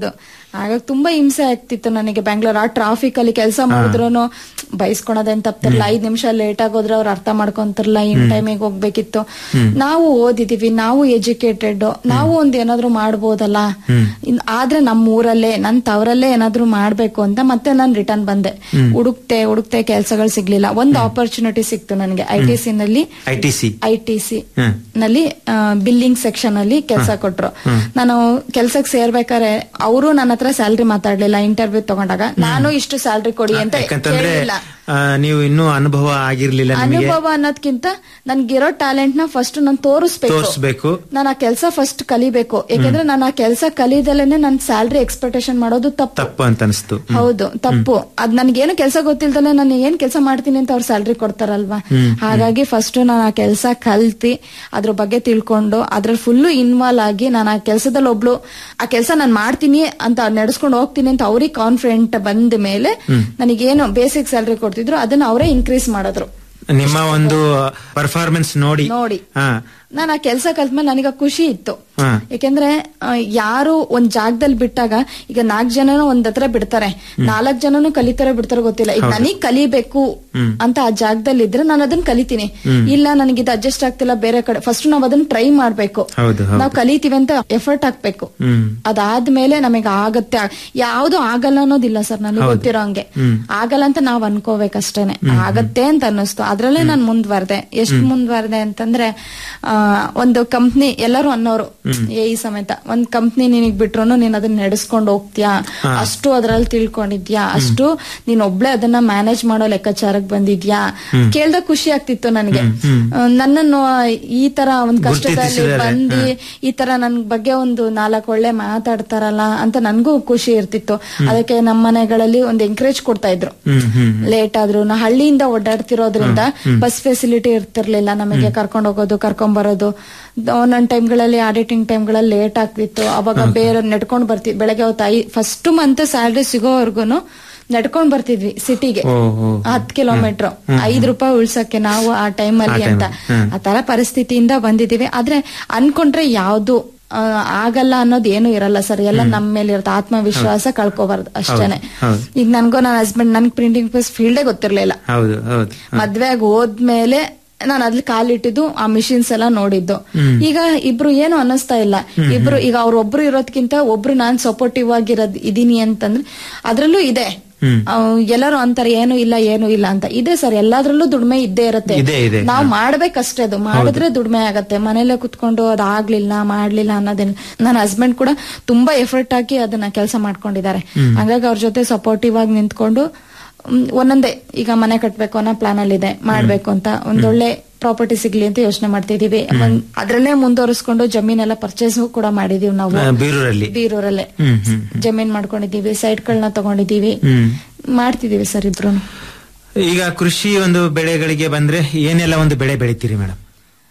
ಆಗ ತುಂಬಾ ಹಿಂಸೆ ಆಗ್ತಿತ್ತು ನನಗೆ ಬ್ಯಾಂಗ್ಳೂರ್ ಆ ಟ್ರಾಫಿಕ್ ಅಲ್ಲಿ ಕೆಲಸ ಮಾಡಿದ್ರು ಬೈಸ್ಕೊಳೋದೇನ್ ತಪ್ತಿರ್ಲಿಲ್ಲ ಐದ್ ನಿಮಿಷ ಲೇಟ್ ಆಗೋದ್ರೆ ಅವ್ರು ಅರ್ಥ ಮಾಡ್ಕೊಂತಿರ್ಲಿಲ್ಲ ಇನ್ ಟೈಮಿಗೆ ಹೋಗ್ಬೇಕಿತ್ತು ನಾವು ಓದಿದೀವಿ ನಾವು ಎಜುಕೇಟೆಡ್ ನಾವು ಒಂದ್ ಏನಾದ್ರು ಮಾಡ್ಬೋದಲ್ಲ ಇನ್- ಆದ್ರೆ ನಮ್ಮ ಊರಲ್ಲೇ ನನ್ ತವರಲ್ಲೇ ಏನಾದ್ರು ಮಾಡ್ಬೇಕು ಅಂತ ಮತ್ತೆ ನಾನು ರಿಟರ್ನ್ ಬಂದೆ ಹುಡುಕ್ತೆ ಹುಡುಕ್ತೆ ಕೆಲ್ಸಗಳು ಸಿಗ್ಲಿಲ್ಲ ಒಂದು ಆಪರ್ಚುನಿಟಿ ಸಿಕ್ತು ನನಗೆ ಐ ಟಿ ಸಿ ನಲ್ಲಿ I T C I T C ನಲ್ಲಿ ಬಿಲ್ಲಿಂಗ್ ಸೆಕ್ಷನ್ ಅಲ್ಲಿ ಕೆಲಸ ಕೊಟ್ರು ನಾನು ಕೆಲ್ಸಕ್ಕೆ ಸೇರ್ಬೇಕಾದ್ರೆ ಅವರು ನನ್ನ ಹತ್ರ ಸ್ಯಾಲ್ರಿ ಮಾತಾಡ್ಲಿಲ್ಲ ಇಂಟರ್ವ್ಯೂ ತಗೊಂಡಾಗ ನಾನು ಇಷ್ಟು ಸ್ಯಾಲ್ರಿ ಕೊಡಿ ಅಂತ ಯಾಕಂತಂದ್ರೆ ಕೇಳಿಲ್ಲ ಆ, ನೀವು ಇನ್ನೂ ಅನುಭವ ಆಗಿರ್ಲಿಲ್ಲ ನಿಮಗೆ ಅನುಭವ ಅನ್ನೋದ್ಕಿಂತ ನನ್ಗಿರೋ ಟ್ಯಾಲೆಂಟ್ ನ ಫಸ್ಟ್ ನಾನು ತೋರಿಸ್ಬೇಕು ತೋರಿಸ್ಬೇಕು ನಾನು ಆ ಕೆಲಸ ಫಸ್ಟ್ ಕಲಿಬೇಕು ಯಾಕಂದ್ರೆ ನಾನು ಆ ಕೆಲಸ ಕಲಿದಲೇನೆ ನನ್ ಸ್ಯಾಲ್ರಿ ಎಕ್ಸ್ಪೆಕ್ಟೇಷನ್ ಮಾಡೋದು ತಪ್ಪು ತಪ್ಪು ಅಂತ ಅನಿಸ್ತು ಹೌದು ತಪ್ಪು ಅದ್ ನನ್ಗೇನು ಕೆಲಸ ಗೊತ್ತಿಲ್ದಲೆ ನಾನು ಏನ್ ಕೆಲಸ ಮಾಡ್ತೀನಿ ಅಂತ ಅವ್ರು ಸ್ಯಾಲ್ರಿ ಕೊಡ್ತಾರಲ್ವಾ ಹಾಗಾಗಿ ಫಸ್ಟ್ ನಾನು ಆ ಕೆಲಸ ಕಲ್ತಿ ಅದ್ರ ಬಗ್ಗೆ ತಿಳ್ಕೊಂಡು ಅದ್ರಲ್ಲಿ ಫುಲ್ಲು ಇನ್ವಾಲ್ವ್ ಆಗಿ ನಾನು ಆ ಕೆಲಸದಲ್ಲಿ ಒಬ್ಳು ಆ ಕೆಲಸ ನಾನು ಮಾಡ್ತೀನಿ ಅಂತ ನಡೆಸ್ಕೊಂಡು ಹೋಗ್ತೀನಿ ಅಂತ ಅವ್ರಿಗೆ ಕಾನ್ಫಿಡೆಂಟ್ ಬಂದ ಮೇಲೆ ನನಗೇನು ಬೇಸಿಕ್ ಸ್ಯಾಲ್ರಿ ಕೊಡ್ತಿದ್ರು ಅದನ್ನ ಅವರೇ ಇನ್ಕ್ರೀಸ್ ಮಾಡಿದ್ರು ನಿಮ್ಮ ಒಂದು ಪರ್ಫಾರ್ಮೆನ್ಸ್ ನೋಡಿ ನೋಡಿ ಹಾ ನಾನು ಆ ಕೆಲಸ ಕಲ್ತ್ಮೇಲೆ ನನಗೆ ಖುಷಿ ಇತ್ತು ಹಾ ಯಾಕೆಂದ್ರೆ ಆ, ಯಾರು ಒಂದ್ ಜಾಗದಲ್ಲಿ ಬಿಟ್ಟಾಗ ಈಗ ನಾಲ್ಕ್ ಜನನು ಒಂದ್ ಹತ್ರ ಬಿಡ್ತಾರೆ ನಾಲ್ಕ್ ಜನನು ಕಲಿತಾರೆ ಬಿಡ್ತಾರೆ ಗೊತ್ತಿಲ್ಲ ಈಗ ನನಗ್ ಕಲಿಬೇಕು ಅಂತ ಆ ಜಾಗದಲ್ಲಿ ಇದ್ರೆ ನಾನು ಅದನ್ನ ಕಲಿತೀನಿ ಇಲ್ಲ ನನಗೆ ಇದು ಅಡ್ಜಸ್ಟ್ ಆಗ್ತಿಲ್ಲ ಬೇರೆ ಕಡೆ ಫಸ್ಟ್ ನಾವ್ ಅದನ್ನ ಟ್ರೈ ಮಾಡ್ಬೇಕು ಹೌದು ಹೌದು ನಾವ್ ಕಲಿತೀವಿ ಅಂತ ಎಫರ್ಟ್ ಹಾಕ್ಬೇಕು ಹ್ಮ್ ಅದಾದ್ಮೇಲೆ ನಮಗೆ ಆಗತ್ತೆ ಯಾವ್ದು ಆಗಲ್ಲ ಅನ್ನೋದಿಲ್ಲ ಸರ್ ನನಗೆ ಗೊತ್ತಿರೋ ಹಂಗೆ ಆಗಲ್ಲ ಅಂತ ನಾವ್ ಅನ್ಕೋಬೇಕಷ್ಟೇನೆ ಆಗತ್ತೆ ಅಂತ ಅನ್ನಿಸ್ತು ಅದ್ರಲ್ಲೇ ನಾನ್ ಮುಂದ್ವರ್ದೆ ಎಷ್ಟ್ ಮುಂದ್ವರ್ದೆ ಅಂತಂದ್ರೆ ಆ, ಒಂದು ಕಂಪ್ನಿ ಎಲ್ಲರೂ ಅನ್ನೋರು ಏ ಈ ಸಮೇತ ಒಂದ್ ಕಂಪ್ನಿ ನಿನಗ್ ಬಿಟ್ರು ನೀನ್ ಅದನ್ನ ನಡೆಸ್ಕೊಂಡು ಹೋಗ್ತೀಯಾ ಅಷ್ಟು ಅದ್ರಲ್ಲಿ ತಿಳ್ಕೊಂಡಿದ್ಯಾ ಅಷ್ಟು ನೀನ್ ಒಬ್ಳೆ ಅದನ್ನ ಮ್ಯಾನೇಜ್ ಮಾಡೋ ಲೆಕ್ಕಾಚಾರಕ್ ಬಂದಿದ್ಯಾ ಕೇಳ್ದಾಗ ಖುಷಿ ಆಗ್ತಿತ್ತು ನನಗೆ ಆ, ನನ್ನನ್ನು ಈ ತರ ಒಂದ್ ಕಷ್ಟದಲ್ಲಿ ಗುರ್ತಿಸಿದ್ದಾರೆ. ಬಂದಿ ಈ ತರ ನನ್ ಬಗ್ಗೆ ಒಂದು ನಾಲ್ಕು ಒಳ್ಳೆ ಮಾತಾಡ್ತಾರಲ್ಲ ಅಂತ ನನ್ಗೂ ಖುಷಿ ಇರ್ತಿತ್ತು ಅದಕ್ಕೆ ನಮ್ಮ ಮನೆಗಳಲ್ಲಿ ಒಂದು ಎಂಕರೇಜ್ ಕೊಡ್ತಾ ಇದ್ರು ಹ್ಮ್ ಹ್ಮ್ ಲೇಟ್ ಆದ್ರೂ ನಾ ಹಳ್ಳಿಯಿಂದ ಓಡಾಡ್ತಿರೋದ್ರಿಂದ ಬಸ್ ಫೆಸಿಲಿಟಿ ಇರ್ತಿರ್ಲಿಲ್ಲ ನಮಗೆ ಕರ್ಕೊಂಡ್ ಹೋಗೋದು ಕರ್ಕೊಂಡ್ ಬರೋದು ಒಂದೊಂದ್ ಟೈಮ್ಗಳಲ್ಲಿ ಆಡಿಟಿಂಗ್ ಟೈಮ್ಗಳಲ್ಲಿ ಲೇಟ್ ಆಗ್ತಿತ್ತು ಅವಾಗ ಬೇರೆ ನಡ್ಕೊಂಡ್ ಬರ್ತಿದ್ವಿ ಬೆಳಗ್ಗೆ ಹೊತ್ತು ಐ ಫಸ್ಟ್ ಮಂತ್ ಸ್ಯಾಲ್ರಿ ಸಿಗೋವರ್ಗುನು ನಡ್ಕೊಂಡ್ ಬರ್ತಿದ್ವಿ ಸಿಟಿಗೆ ಓ, ಓ. ಹತ್ ಕಿಲೋಮೀಟರ್ ಐದ್ ರೂಪಾಯಿ ಉಳ್ಸಕ್ಕೆ ನಾವು ಆ ಟೈಮ್ ಅಲ್ಲಿ ಆ ಅಂತ time, ಹ್ಮ್. ಆ ತರ ಪರಿಸ್ಥಿತಿಯಿಂದ ಬಂದಿದೀವಿ ಆದ್ರೆ ಅನ್ಕೊಂಡ್ರೆ ಯಾವ್ದು ಆ, ಆಗಲ್ಲ ಅನ್ನೋದು ಏನು ಇರಲ್ಲ ಸರ್ ಎಲ್ಲ ನಮ್ಮ ಮೇಲೆ ಇರುತ್ತೆ ಆತ್ಮವಿಶ್ವಾಸ ಕಳ್ಕೊಬಾರ್ದು ಅಷ್ಟೇನೆ ಹೌದು. ಈಗ ನನ್ಗೋ ನನ್ನ ಹಸ್ಬೆಂಡ್ ನನ್ ಪ್ರಿಂಟಿಂಗ್ ಪ್ರೆಸ್ ಫೀಲ್ಡೇ ಗೊತ್ತಿರ್ಲಿಲ್ಲ ಹೌದು ಹೌದು ಮದ್ವೆ ಆಗಿ ಹೋದ್ಮೇಲೆ ನಾನು ಅದ್ಲಿ ಕಾಲಿಟ್ಟಿದ್ದು ಆ ಮಿಷಿನ್ಸ್ ಎಲ್ಲ ನೋಡಿದ್ದು ಈಗ ಇಬ್ರು ಏನು ಅನ್ನಿಸ್ತಾ ಇಲ್ಲ ಇಬ್ರು ಈಗ ಅವ್ರೊಬ್ರು ಇರೋದ್ಕಿಂತ ಒಬ್ರು ನಾನ್ ಸಪೋರ್ಟಿವ್ ಆಗಿರೋದ್ ಇದೀನಿ ಅಂತಂದ್ರೆ ಅದ್ರಲ್ಲೂ ಇದೆ ಅವ್ ಎಲ್ಲರೂ ಅಂತಾರೆ ಏನು ಇಲ್ಲ ಏನು ಇಲ್ಲ ಅಂತ ಇದೆ ಸರ್ ಎಲ್ಲಾದ್ರಲ್ಲೂ ದುಡಿಮೆ ಇದ್ದೇ ಇರುತ್ತೆ ಇದೆ, ಇದೆ. ನಾವ್ ಮಾಡ್ಬೇಕಷ್ಟೇ ಅದು ಮಾಡಿದ್ರೆ ದುಡಿಮೆ ಆಗತ್ತೆ ಮನೇಲೆ ಕುತ್ಕೊಂಡು ಅದ್ ಆಗ್ಲಿಲ್ಲ ಮಾಡ್ಲಿಲ್ಲ ಅನ್ನೋದೇನು ನನ್ನ ಹಸ್ಬೆಂಡ್ ಕೂಡ ತುಂಬಾ ಎಫರ್ಟ್ ಹಾಕಿ ಅದನ್ನ ಕೆಲಸ ಮಾಡ್ಕೊಂಡಿದ್ದಾರೆ ಹಂಗಾಗಿ ಅವ್ರ ಜೊತೆ ಸಪೋರ್ಟಿವ್ ಆಗಿ ನಿಂತ್ಕೊಂಡು ಮ್, ಒಂದೊಂದೇ ಈಗ ಮನೆ ಕಟ್ಬೇಕು ಅನ್ನೋ ಪ್ಲಾನ್ ಅಲ್ಲಿ ಇದೆ ಮಾಡ್ಬೇಕು ಅಂತ ಒಂದೊಳ್ಳೆ ಪ್ರಾಪರ್ಟಿ ಸಿಗ್ಲಿ ಅಂತ ಯೋಚನೆ ಮಾಡ್ತಿದೀವಿ ಒಂದ್- ಅದ್ರಲ್ಲೇ ಮುಂದುವರಿಸ್ಕೊಂಡು ಜಮೀನೆಲ್ಲ ಪರ್ಚೇಸ್ ಕೂಡ ಮಾಡಿದೀವಿ ನಾವು ಆ, ಬೀರೂರಲ್ಲಿ ಬೀರೂರಲ್ಲೇ ಹ್ಮ್ ಹ್ಮ್ ಜಮೀನ್ ಮಾಡ್ಕೊಂಡಿದೀವಿ ಸೈಟ್ಗಳನ್ನ ತಗೊಂಡಿದೀವಿ ಹ್ಮ್ ಮಾಡ್ತಿದೀವಿ ಸರ್ ಇಬ್ರು ಈಗ ಕೃಷಿ ಒಂದು ಬೆಳೆಗಳಿಗೆ ಬಂದ್ರೆ ಏನೆಲ್ಲ ಒಂದು ಬೆಳೆ ಬೆಳಿತೀರಿ ಮೇಡಮ್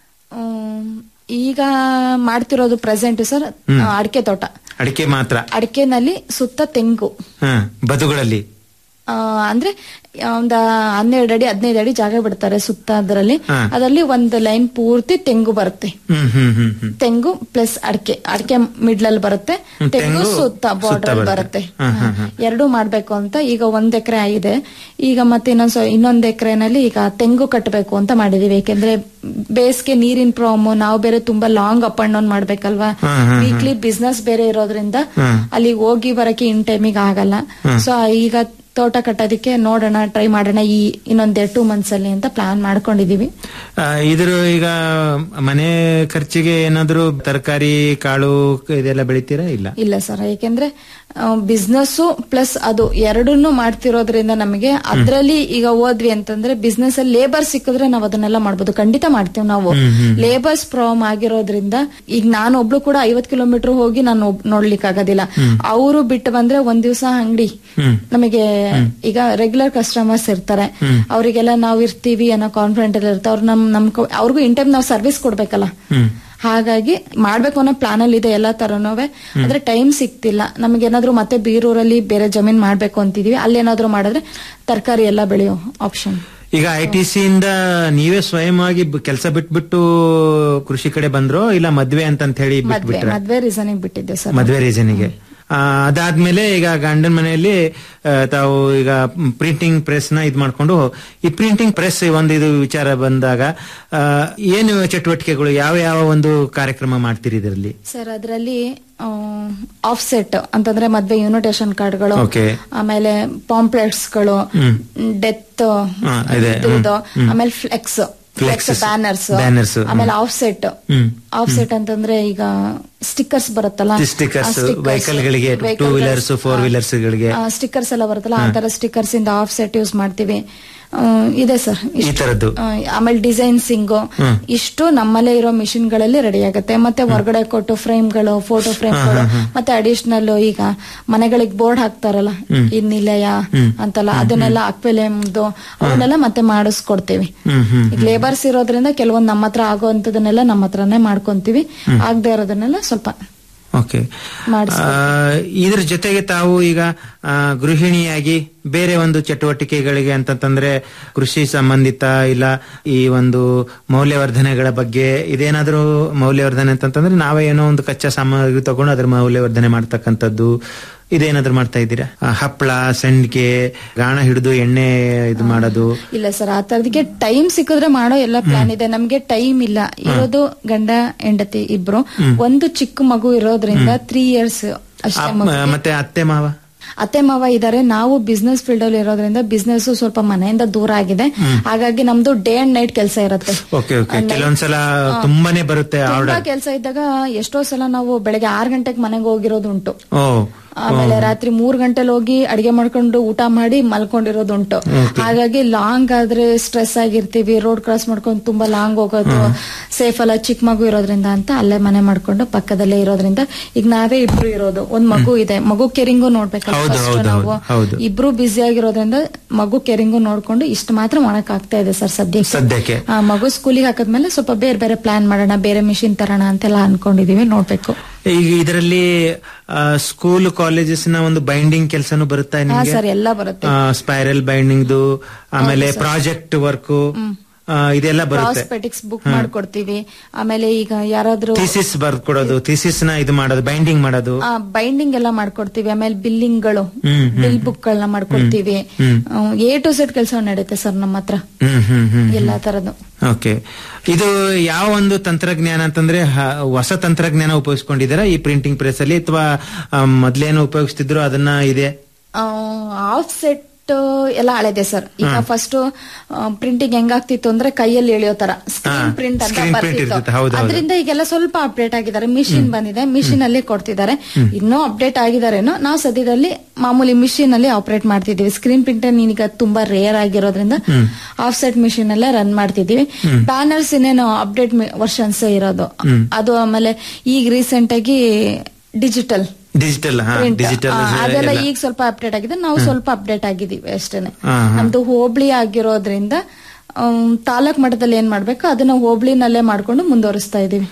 ಈಗ ಮಾಡ್ತಿರೋದು ಪ್ರೆಸೆಂಟ್ ಸರ್ ಅಡಿಕೆ ತೋಟ ಅಡಿಕೆ ಮಾತ್ರ ಅಡಿಕೆನಲ್ಲಿ ಸುತ್ತ ತೆಂಗು ಹ ಬದುಗಳಲ್ಲಿ ಆ, ಅಂದ್ರೆ ಒಂದ ಹನ್ನೆರಡು ಅಡಿ ಹದಿನೈದು ಅಡಿ ಜಾಗ ಬಿಡ್ತಾರೆ ಸುತ್ತ ಅದರಲ್ಲಿ ಹಾ. ಅದರಲ್ಲಿ ಒಂದು ಲೈನ್ ಪೂರ್ತಿ ತೆಂಗು ಬರುತ್ತೆ ಹ್ಮ್ ಹ್ಮ್ ಹ್ಮ್ ಹ್ಮ್ ತೆಂಗು ಪ್ಲಸ್ ಅಡಿಕೆ ಅಡಿಕೆ ಮಿಡ್ಲಲ್ಲಿ ಬರುತ್ತೆ ಹ್ಮ್, ತೆಂಗು ತೆಂಗು ಸುತ್ತ ಸುತ್ತ ಬಾರ್ಡರ್ ಬರುತ್ತೆ. ಬರುತ್ತೆ ಹಾ, ಹಾ, ಹಾ. ಎರಡು ಮಾಡ್ಬೇಕು ಅಂತ ಈಗ ಒಂದ್ ಎಕರೆ ಆಗಿದೆ ಈಗ ಮತ್ತೆ ಇನ್ನೊಂದ್ ಸ್ವ- ಇನ್ನೊಂದ್ ಎಕರೆನಲ್ಲಿ ಈಗ ತೆಂಗು ಕಟ್ಟಬೇಕು ಅಂತ ಮಾಡಿದೀವಿ ಯಾಕೆಂದ್ರೆ ಬೇಸಿಗೆ ನೀರಿನ ಪ್ರಾಬ್ಲಮ್ ನಾವು ಬೇರೆ ತುಂಬಾ ಲಾಂಗ್ ಅಪ್ ಅಂಡ್ ಡೌನ್ ಮಾಡ್ಬೇಕಲ್ವಾ ಹಾ, ಹಾ, ಹಾ. ವೀಕ್ಲಿ ಬಿಸ್ನೆಸ್ ಬೇರೆ ಇರೋದ್ರಿಂದ ಹಾ. ಅಲ್ಲಿ ಹೋಗಿ ಬರಕ್ಕೆ ಇನ್ ಟೈಮಿಗೆ ಆಗಲ್ಲ ಸೊ ಈಗ ತೋಟ ಕಟ್ಟೋದಕ್ಕೆ ನೋಡೋಣ ಟ್ರೈ ಮಾಡೋಣ ಈ ಇನ್ನೊಂದ್ ಎರಡು ಟೂ ಮಂತ್ಸ್ ಅಲ್ಲಿ ಅಂತ ಪ್ಲಾನ್ ಮಾಡ್ಕೊಂಡಿದೀವಿ ಆ, ಇದ್ರ ಈಗ ಮನೆ ಖರ್ಚಿಗೆ ಏನಾದ್ರು ತರಕಾರಿ ಕಾಳು ಇದೆಲ್ಲ ಬೆಳಿತೀರಾ ಇಲ್ಲ ಇಲ್ಲ ಸರ್ ಯಾಕೆಂದ್ರೆ ಬಿಸ್ನೆಸ್ ಪ್ಲಸ್ ಅದು ಎರಡನ್ನೂ ಮಾಡ್ತಿರೋದ್ರಿಂದ ನಮಗೆ ಅದ್ರಲ್ಲಿ ಈಗ ಹೋದ್ವಿ ಅಂತಂದ್ರೆ ಬಿಸ್ನೆಸ್ ಅಲ್ಲಿ ಲೇಬರ್ ಸಿಕ್ಕಿದ್ರೆ ನಾವ್ ಅದನ್ನೆಲ್ಲ ಮಾಡ್ಬೋದು ಖಂಡಿತ ಮಾಡ್ತೀವಿ ನಾವು ಲೇಬರ್ಸ್ ಪ್ರಾಬ್ಲಮ್ ಆಗಿರೋದ್ರಿಂದ ಈಗ ನಾನು ಒಬ್ಳು ಕೂಡ ಐವತ್ ಕಿಲೋಮೀಟರ್ ಹೋಗಿ ನಾನು ಒಬ್- ನೋಡ್ಲಿಕ್ಕೆ ಆಗೋದಿಲ್ಲ ಅವರು ಬಿಟ್ಟು ಬಂದ್ರೆ ಒಂದ್ ದಿವಸ ಅಂಗಡಿ ನಮಗೆ ಈಗ ರೆಗ್ಯುಲರ್ ಕಸ್ಟಮರ್ಸ್ ಇರ್ತಾರೆ ಅವರಿಗೆಲ್ಲ ನಾವು ಇರ್ತೀವಿ ಅನ್ನೋ ಕಾನ್ಫಿಡೆಂಟ್ ಎಲ್ಲ ಇರುತ್ತೆ ಅವ್ರು ನಮ್ ನಮ್ ಅವ್ರಿಗೂ ಇನ್ ಟೈಮ್ ನಾವು ಸರ್ವಿಸ್ ಕೊಡ್ಬೇಕಲ್ಲ ಹಾಗಾಗಿ ಮಾಡ್ಬೇಕು ಅನ್ನೋ ಪ್ಲಾನ್ ಅಲ್ಲಿ ಇದೆ ಎಲ್ಲಾ ತರನೂ ಆದ್ರೆ ಟೈಮ್ ಸಿಕ್ತಿಲ್ಲ ನಮ್ಗೆ ಏನಾದ್ರು ಮತ್ತೆ ಬೀರೂರಲ್ಲಿ ಬೇರೆ ಜಮೀನ್ ಮಾಡ್ಬೇಕು ಅಂತಿದೀವಿ ಅಲ್ಲೇನಾದ್ರೂ ಮಾಡಿದ್ರೆ ತರಕಾರಿ ಎಲ್ಲ ಬೆಳೆಯೋ ಆಪ್ಷನ್ ಈಗ ಐ ಟಿ ಸಿ ಇಂದ ನೀವೇ ಸ್ವಯಂವಾಗಿ ಕೆಲಸ ಬಿಟ್ಬಿಟ್ಟು ಕೃಷಿ ಕಡೆ ಬಂದ್ರೋ ಇಲ್ಲ ಮದ್ವೆ ಅಂತಂತ ಹೇಳಿ ಮದ್ವೆ ಬಿಟ್ಬಿಟ್ರ ಮದ್ವೆ ರೀಸನಿಗೆ ಬಿಟ್ಟಿದ್ದೆ ಸರ್ ಮದ್ವೆ ರೀಸನಿಗೆ ಆ, ಅದಾದ್ಮೇಲೆ ಈಗ ಗಂಡನ ಮನೆಯಲ್ಲಿ ಆ, ತಾವು ಈಗ ಪ್ರಿಂಟಿಂಗ್ ಪ್ರೆಸ್ ನ ಇದ್ ಮಾಡ್ಕೊಂಡು ಈ ಪ್ರಿಂಟಿಂಗ್ ಪ್ರೆಸ್ ಒಂದು ಇದು ವಿಚಾರ ಬಂದಾಗ ಆ, ಏನು ಚಟುವಟಿಕೆಗಳು ಯಾವ ಯಾವ ಒಂದು ಕಾರ್ಯಕ್ರಮ ಮಾಡ್ತೀರಿ ಇದರಲ್ಲಿ ಸರ್ ಅದರಲ್ಲಿ ಆಫ್ಸೆಟ್ ಅಂತಂದ್ರೆ ಮದ್ವೆ ಇನ್ವಿಟೇಷನ್ ಕಾರ್ಡ್ಗಳು Okay. ಆಮೇಲೆ ಪಾಂಪ್ಲೆಟ್ಸ್ ಗಳು ಹ್ಮ್. ಡೆತ್ ಹಾ, ಇದೆ. ಹ್ಮ್. ಹ್ಮ್. ಆಮೇಲೆ flex flex Flexes. Banners Banners, ಹ್ಮ್. ಆಮೇಲೆ ಆಫ್ಸೆಟ್ ಹ್ಮ್. ಆಫ್ಸೆಟ್ ಅಂತಂದ್ರೆ ಈಗ ಸ್ಟಿಕ್ಕರ್ಸ್ ಬರುತ್ತಲ್ಲ ಸ್ಟಿಕ್ಕರ್ಸ್ ವೆಹಿಕಲ್ ಗಳಿಗೆ ಟೂ ವೀಲರ್ಸ್ ಫೋರ್ ವೀಲರ್ಸ್ ಗಳಿಗೆ ಸ್ಟಿಕ್ಕರ್ಸ್ ಎಲ್ಲ ಬರುತ್ತಲ್ಲ ಆ ತರ ಸ್ಟಿಕ್ಕರ್ಸ್ ಇಂದ ಆಫ್ಸೆಟ್ ಯೂಸ್ ಮಾಡ್ತೀವಿ ಆ, ಇದೆ ಸರ್ ಈ ತರದ್ದು ಆಮೇಲೆ ಡಿಸೈನ್ಸಿಂಗ್ ಹ್ಮ್. ಇಷ್ಟು ನಮ್ಮಲ್ಲೇ ಇರೋ ಮಿಷಿನ್ ಗಳಲ್ಲಿ ರೆಡಿ ಆಗುತ್ತೆ ಮತ್ತೆ ಹೊರಗಡೆ ಕೊಟ್ಟು ಫ್ರೇಮ್ಗಳು ಫೋಟೋ ಫ್ರೇಮ್ಗಳು ಮತ್ತೆ ಅಡಿಷನಲ್ ಈಗ ಮನೆಗಳಿಗೆ ಬೋರ್ಡ್ ಹಾಕ್ತಾರಲ್ಲ ಹ್ಮ್. ಈ ನಿಲಯ ಹ್ಮ್. ಅಂತಲ್ಲ ಅದನ್ನೆಲ್ಲ ಅಕ್ವೆಲಿಯಮ್ದು ಅವನ್ನೆಲ್ಲ ಮತ್ತೆ ಮಾಡಿಸ್ಕೊಡ್ತೀವಿ ಹ್ಮ್ ಹ್ಮ್ ಈಗ ಲೇಬರ್ಸ್ ಇರೋದ್ರಿಂದ ಕೆಲವೊಂದು ನಮ್ಮ ಹತ್ರ ಆಗುವಂತದನ್ನೆಲ್ಲ ನಮ್ಮ ಹತ್ರನೇ ಮಾಡ್ಕೊಂತೀವಿ ಆಗದೆ ಇರೋದನ್ನೆಲ್ಲ ಸ್ವಲ್ಪ ಓಕೆ ಮಾಡಿಸ್ಕೊಡ್ತೀವಿ. ಇದ್ರ ಜೊತೆಗೆ ತಾವು ಈಗ ಆ, ಗೃಹಿಣಿಯಾಗಿ ಬೇರೆ ಒಂದು ಚಟುವಟಿಕೆಗಳಿಗೆ ಅಂತಂತಂದ್ರೆ ಕೃಷಿ ಸಂಬಂಧಿತ ಇಲ್ಲ ಈ ಒಂದು ಮೌಲ್ಯವರ್ಧನೆಗಳ ಬಗ್ಗೆ ಇದೇನಾದ್ರೂ ಮೌಲ್ಯವರ್ಧನೆ ಅಂತಂತಂದ್ರೆ ನಾವೇ ಏನೋ ಒಂದು ಕಚ್ಚಾ ಸಾಮಗ್ರಿ ತಗೊಂಡು ಅದ್ರ ಮೌಲ್ಯವರ್ಧನೆ ಮಾಡ್ತಕ್ಕಂಥದ್ದು ಇದೇನಾದ್ರೂ ಮಾಡ್ತಾ ಇದ್ದೀರಾ ಆ, ಹಪ್ಪಳ ಸಂಡಿಗೆ ಗಾಣ ಹಿಡಿದು ಎಣ್ಣೆ ಇದು ಮಾಡೋದು ಇಲ್ಲ ಸರ್ ಆ ತರದಕ್ಕೆ ಟೈಮ್ ಸಿಕ್ಕಿದ್ರೆ ಮಾಡೋ ಎಲ್ಲ ಪ್ಲಾನ್ ಇದೆ ನಮ್ಗೆ ಟೈಮ್ ಇಲ್ಲ ಇರೋದು ಗಂಡ ಹೆಂಡತಿ ಇಬ್ರು ಒಂದು ಚಿಕ್ಕ ಮಗು ಇರೋದ್ರಿಂದ ತ್ರೀ ಇಯರ್ಸ್ ಅಷ್ಟೇ ಆ, ಮಗುಗೆ. ಮತ್ತೆ ಅತ್ತೆ ಮಾವ ಅತ್ತೆ ಮಾವ ಇದಾರೆ ನಾವು ಬಿಸ್ನೆಸ್ ಫೀಲ್ಡ್ ಅಲ್ಲಿ ಇರೋದ್ರಿಂದ ಬಿಸ್ನೆಸ್ ಸ್ವಲ್ಪ ಮನೆಯಿಂದ ದೂರ ಆಗಿದೆ ಹಾಗಾಗಿ ನಮ್ದು ಡೇ ಅಂಡ್ ನೈಟ್ ಕೆಲಸ ಇರುತ್ತೆ ಓಕೆ ಓಕೆ ಕೆಲವೊಂದ್ಸಲ ತುಂಬಾನೇ ಬರುತ್ತೆ ತುಂಬಾ ಆರ್ಡರ್ ಕೆಲಸ ಇದ್ದಾಗ ಎಷ್ಟೋ ಸಲ ನಾವು ಬೆಳಗ್ಗೆ ಆರ್ ಗಂಟೆಗೆ ಮನೆಗೆ ಹೋಗಿರೋದು ಉಂಟು ಓ ಆಮೇಲೆ ರಾತ್ರಿ ಮೂರ್ ಗಂಟೆಲಿ ಹೋಗಿ ಅಡಿಗೆ ಮಾಡ್ಕೊಂಡು ಊಟ ಮಾಡಿ ಮಲ್ಕೊಂಡಿರೋದುಂಟು ಹಾಗಾಗಿ ಲಾಂಗ್ ಆದ್ರೆ ಸ್ಟ್ರೆಸ್ ಆಗಿರ್ತೀವಿ ರೋಡ್ ಕ್ರಾಸ್ ಮಾಡ್ಕೊಂಡು ತುಂಬಾ ಲಾಂಗ್ ಹೋಗೋದು ಸೇಫ್ ಅಲ್ಲ ಚಿಕ್ಕ ಮಗು ಇರೋದ್ರಿಂದ ಅಂತ ಅಲ್ಲೇ ಮನೆ ಮಾಡ್ಕೊಂಡು ಪಕ್ಕದಲ್ಲೇ ಇರೋದ್ರಿಂದ ಈಗ ನಾವೇ ಇಬ್ರು ಇರೋದು ಒಂದ್ ಮಗು ಇದೆ ಮಗು ಕೆರಿಂಗು ನೋಡ್ಬೇಕಲ್ಲ ಹೌದು, first ಹೌದು, ನಾವು ಹೌದು. ಇಬ್ರು ಬ್ಯುಸಿ ಆಗಿರೋದ್ರಿಂದ ಮಗು ಕೆರಿಂಗು ನೋಡ್ಕೊಂಡು ಇಷ್ಟು ಮಾತ್ರ ಮಾಡಕ್ ಆಗ್ತಾ ಇದೆ ಸರ್ ಸದ್ಯಕ್ಕೆ ಸದ್ಯಕ್ಕೆ ಆ, ಮಗು ಸ್ಕೂಲಿಗೆ ಹಾಕದ್ಮೇಲೆ ಸ್ವಲ್ಪ ಬೇರೆ ಬೇರೆ ಪ್ಲಾನ್ ಮಾಡೋಣ ಬೇರೆ ಮಿಷಿನ್ ತರೋಣ ಅಂತೆಲ್ಲ ಅನ್ಕೊಂಡಿದೀವಿ ನೋಡ್ಬೇಕು ಈಗ ಇದರಲ್ಲಿ ಸ್ಕೂಲ್ ಕಾಲೇಜಸ್ ನ ಒಂದು ಬೈಂಡಿಂಗ್ ಕೆಲಸನೂ ಬರುತ್ತಾ ಹಾ ನಿಮ್ಗೆ ಸರ್ ಎಲ್ಲ ಬರುತ್ತೆ ಸ್ಪೈರಲ್ ಬೈಂಡಿಂಗ್ದು ಆಮೇಲೆ ಪ್ರಾಜೆಕ್ಟ್ ವರ್ಕ್ ಇದೆಲ್ಲ ಬರುತ್ತೆ ಪ್ರಾಸ್ಪೆಟಿಕ್ಸ್ ಬುಕ್ ಮಾಡ್ಕೊಡ್ತೀವಿ ಆಮೇಲೆ ಈಗ ಯಾರಾದ್ರೂ ಥೀಸಿಸ್ ಬರ್ಕೊಡೋದು ಥೀಸಿಸ್ ನ ಇದು ಮಾಡೋದು ಬೈಂಡಿಂಗ್ ಮಾಡೋದು ಬೈಂಡಿಂಗ್ ಎಲ್ಲ ಮಾಡ್ಕೊಡ್ತೀವಿ ಆಮೇಲೆ ಬಿಲ್ಲಿಂಗ್ ಗಳು ಹ್ಮ್, ಹ್ಮ್. ಬಿಲ್ ಬುಕ್ ಗಳನ್ನ ಮಾಡ್ಕೊಡ್ತೀವಿ ಹ್ಮ್. ಎ ಟು ಸೆಟ್ ಕೆಲಸ ನಡೆಯುತ್ತೆ ಸರ್ ನಮ್ಮ ಹತ್ರ ಹ್ಮ್ ಹ್ಮ್ ಹ್ಮ್ ಎಲ್ಲಾ ತರದ್ದು ಓಕೆ ಇದು ಯಾವ ಒಂದು ತಂತ್ರಜ್ಞಾನ ಅಂತಂದ್ರೆ ಹ- ಹೊಸ ತಂತ್ರಜ್ಞಾನ ಉಪಯೋಗಿಸ್ಕೊಂಡಿದ್ದೀರಾ ಈ ಪ್ರಿಂಟಿಂಗ್ ಪ್ರೆಸ್ ಅಲ್ಲಿ ಅಥವಾ ಮೊದ್ಲೇನು ಉಪಯೋಗಿಸ್ತಿದ್ರು ಅದನ್ನ ಇದೆ ಆಫ್ ಸೆಟ್ ಎಲ್ಲ ಹಳೆದೆ ಸರ್ ಈಗ ಫಸ್ಟ್ ಪ್ರಿಂಟಿಂಗ್ ಹೆಂಗಾಗ್ತಿತ್ತು ಅಂದ್ರೆ ಕೈಯಲ್ಲಿ ಎಳೆಯೋ ತರ ಸ್ಕ್ರೀನ್ ಹಾ, ಪ್ರಿಂಟ್ ಅಂತ screen print ಇರ್ತಿತ್ತು, ಹೌದು, ಹೌದು. ಅದರಿಂದ ಈಗೆಲ್ಲ ಸ್ವಲ್ಪ ಅಪ್ಡೇಟ್ ಆಗಿದ್ದಾರೆ ಮಿಷಿನ್ ಬಂದಿದೆ ಮಿಷಿನ್ ಅಲ್ಲಿ ಕೊಡ್ತಿದ್ದಾರೆ ಇನ್ನೂ ಅಪ್ಡೇಟ್ ಆಗಿದಾರೇನೋ ನಾವು ಸದ್ಯದಲ್ಲಿ ಮಾಮೂಲಿ ಮಿಷಿನ್ ಅಲ್ಲಿ ಆಪರೇಟ್ ಮಾಡ್ತಿದೀವಿ ಸ್ಕ್ರೀನ್ ಪ್ರಿಂಟ್ ಈಗ ತುಂಬಾ ರೇರ್ ಆಗಿರೋದ್ರಿಂದ ಆಫ್ ಸೆಟ್ ಮಿಷಿನ್ ಅಲ್ಲೇ ರನ್ ಮಾಡ್ತಿದೀವಿ ಬ್ಯಾನರ್ಸ್ ಇನ್ನೇನು ಅಪ್ಡೇಟ್ ವರ್ಷನ್ಸ್ ಇರೋದು ಅದು ಆಮೇಲೆ ಈಗ ರೀಸೆಂಟ್ ಆಗಿ ಡಿಜಿಟಲ್ ಡಿಜಿಟಲ್ ಹಾ print. ಡಿಜಿಟಲ್ ಆ, ಅದೆಲ್ಲ ಈಗ ಸ್ವಲ್ಪ ಅಪ್ಡೇಟ್ ಆಗಿದೆ ನಾವು ಸ್ವಲ್ಪ ಅಪ್ಡೇಟ್ ಆಗಿದೀವಿ ಅಷ್ಟೇನೆ ಹಾ, ಹಾ. ನಮ್ದು ಹೋಬಳಿ ಆಗಿರೋದ್ರಿಂದ ಆಮ್, ತಾಲೂಕ್ ಮಟ್ಟದಲ್ಲಿ ಏನ್ ಮಾಡ್ಬೇಕು ಅದನ್ನ ಹೋಬಳಿನಲ್ಲೇ ಮಾಡ್ಕೊಂಡು ಮುಂದುವರಿಸ್ತಾ ಇದೀವಿ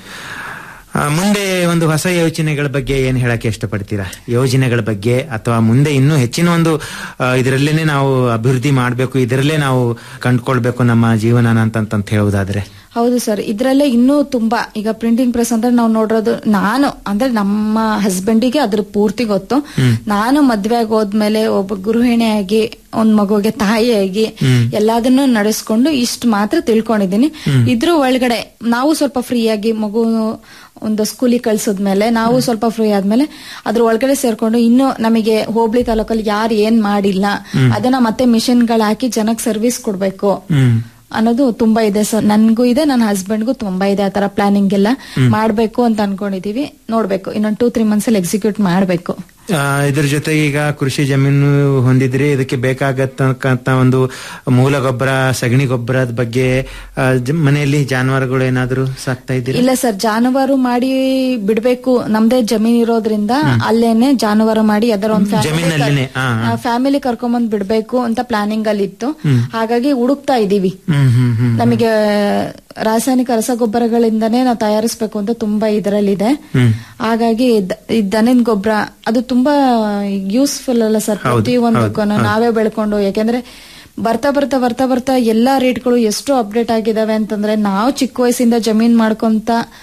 ಆ, ಮುಂದೆ ಒಂದು ಹೊಸ ಯೋಜನೆಗಳ ಬಗ್ಗೆ ಏನ್ ಹೇಳಕ್ಕೆ ಇಷ್ಟಪಡ್ತೀರಾ ಯೋಜನೆಗಳ ಬಗ್ಗೆ ಅಥವಾ ಮುಂದೆ ಇನ್ನೂ ಹೆಚ್ಚಿನ ಒಂದು ಇದರಲ್ಲೇನೆ ನಾವು ಅಭಿವೃದ್ಧಿ ಮಾಡಬೇಕು ಇದರಲ್ಲೇ ನಾವು ಕಂಡ್ಕೊಳ್ಬೇಕು ನಮ್ಮ ಜೀವನನ ಅಂತಂತ ಹೇಳುವುದಾದ್ರೆ ಹೌದು ಸರ್ ಇದ್ರಲ್ಲೇ ಇನ್ನೂ ತುಂಬಾ ಈಗ ಪ್ರಿಂಟಿಂಗ್ ಪ್ರೆಸ್ ಅಂದ್ರೆ ನಾವು ನೋಡಿರೋದು ನಾನು ಅಂದ್ರೆ ನಮ್ಮ ಹಸ್ಬೆಂಡಿಗೆ ಅದ್ರ ಪೂರ್ತಿ ಗೊತ್ತು ನಾನು ಮದ್ವೆ ಆಗಿ ಹೋದ್ಮೇಲೆ ಒಬ್ಬ ಗೃಹಿಣಿಯಾಗಿ ಒಂದ್ ಮಗುಗೆ ತಾಯಿಯಾಗಿ ಎಲ್ಲದನ್ನು ನಡೆಸ್ಕೊಂಡು ಇಷ್ಟು ಮಾತ್ರ ತಿಳ್ಕೊಂಡಿದ್ದೀನಿ ಇದ್ರ ಒಳಗಡೆ ನಾವು ಸ್ವಲ್ಪ ಫ್ರೀ ಆಗಿ ಮಗು ಒಂದು ಸ್ಕೂಲಿಗೆ ಕಳ್ಸಿದ್ಮೇಲೆ ನಾವು ಸ್ವಲ್ಪ ಫ್ರೀ ಆದ್ಮೇಲೆ ಅದ್ರ ಒಳಗಡೆ ಸೇರ್ಕೊಂಡು ಇನ್ನು ನಮಗೆ ಹೋಬಳಿ ತಾಲೂಕಲ್ಲಿ ಯಾರು ಏನ್ ಮಾಡಿಲ್ಲ ಅದನ್ನ ಮತ್ತೆ ಮಿಷಿನ್ಗಳು ಹಾಕಿ ಜನಕ್ಕೆ ಸರ್ವಿಸ್ ಕೊಡ್ಬೇಕು ಹ್ಮ್ ಅನ್ನೋದು ತುಂಬಾ ಇದೆ ಸರ್ ನನ್ಗೂ ಇದೆ ನನ್ನ ಹಸ್ಬೆಂಡ್ಗೂ ತುಂಬಾ ಇದೆ ಆ ತರ ಪ್ಲಾನಿಂಗ್ ಎಲ್ಲ ಮಾಡ್ಬೇಕು ಅಂತ ಅನ್ಕೊಂಡಿದೀವಿ ನೋಡ್ಬೇಕು ಇನ್ನೊಂದು ಟೂ ತ್ರೀ ಮಂತ್ಸ್ ಅಲ್ಲಿ ಎಕ್ಸಿಕ್ಯೂಟ್ ಮಾಡ್ಬೇಕು ಆ, ಇದ್ರ ಜೊತೆಗೆ ಈಗ ಕೃಷಿ ಜಮೀನು ಹೊಂದಿದ್ರೆ ಇದಕ್ಕೆ ಬೇಕಾಗತಕ್ಕಂತ ಒಂದು ಮೂಲ ಗೊಬ್ಬರ ಸಗಣಿ ಗೊಬ್ಬರದ ಬಗ್ಗೆ ಆ, ಜ- ಮನೆಯಲ್ಲಿ ಜಾನುವಾರುಗಳು ಏನಾದ್ರು ಸಾಕ್ತಾ ಇದ್ದೀರಾ ಇಲ್ಲ ಸರ್ ಜಾನುವಾರು ಮಾಡಿ ಬಿಡ್ಬೇಕು ನಮ್ದೇ ಜಮೀನ್ ಇರೋದ್ರಿಂದ ಅಲ್ಲೇನೆ ಜಾನುವಾರು ಮಾಡಿ ಅದರ ಒಂದು ಜಮೀನಲ್ಲಿನೇ, ಆ, ಆ. ಫ್ಯಾಮಿಲಿ ಕರ್ಕೊಂಬಂದ್ ಬಿಡ್ಬೇಕು ಅಂತ ಪ್ಲಾನಿಂಗ್ ಅಲ್ಲಿ ಇತ್ತು ಹಾಗಾಗಿ ಹುಡುಕ್ತಾ ಇದೀವಿ ಹ್ಮ್ ಹ್ಮ್ ಹ್ಮ್ ನಮಗೆ ರಾಸಾಯನಿಕ ರಸಗೊಬ್ಬರಗಳಿಂದನೇ ನಾವು ತಯಾರಿಸ್ಬೇಕು ಅಂತ ತುಂಬಾ ಇದರಲ್ಲಿದೆ ಹ್ಮ್. ಹಾಗಾಗಿ ದ- ಈ ದನದ ಗೊಬ್ಬರ ಅದು ತುಂಬಾ ಯೂಸ್ಫುಲ್ ಅಲ್ಲ ಸರ್ ಹೌದು, ಪ್ರತಿಯೊಂದಕ್ಕೂ ಹೌದು, ಹೌದು. ನಾವೇ ಬೆಳ್ಕೊಂಡು ಯಾಕೆಂದ್ರೆ ಬರ್ತಾ ಬರ್ತಾ ಬರ್ತಾ ಬರ್ತಾ ಎಲ್ಲಾ ರೇಟ್ಗಳು ಎಷ್ಟು ಅಪ್ಡೇಟ್ ಆಗಿದಾವೆ ಅಂತಂದ್ರೆ ನಾವು ಚಿಕ್ಕ ವಯಸ್ಸಿಂದ ಜಮೀನ್ ಮಾಡ್ಕೊಂತ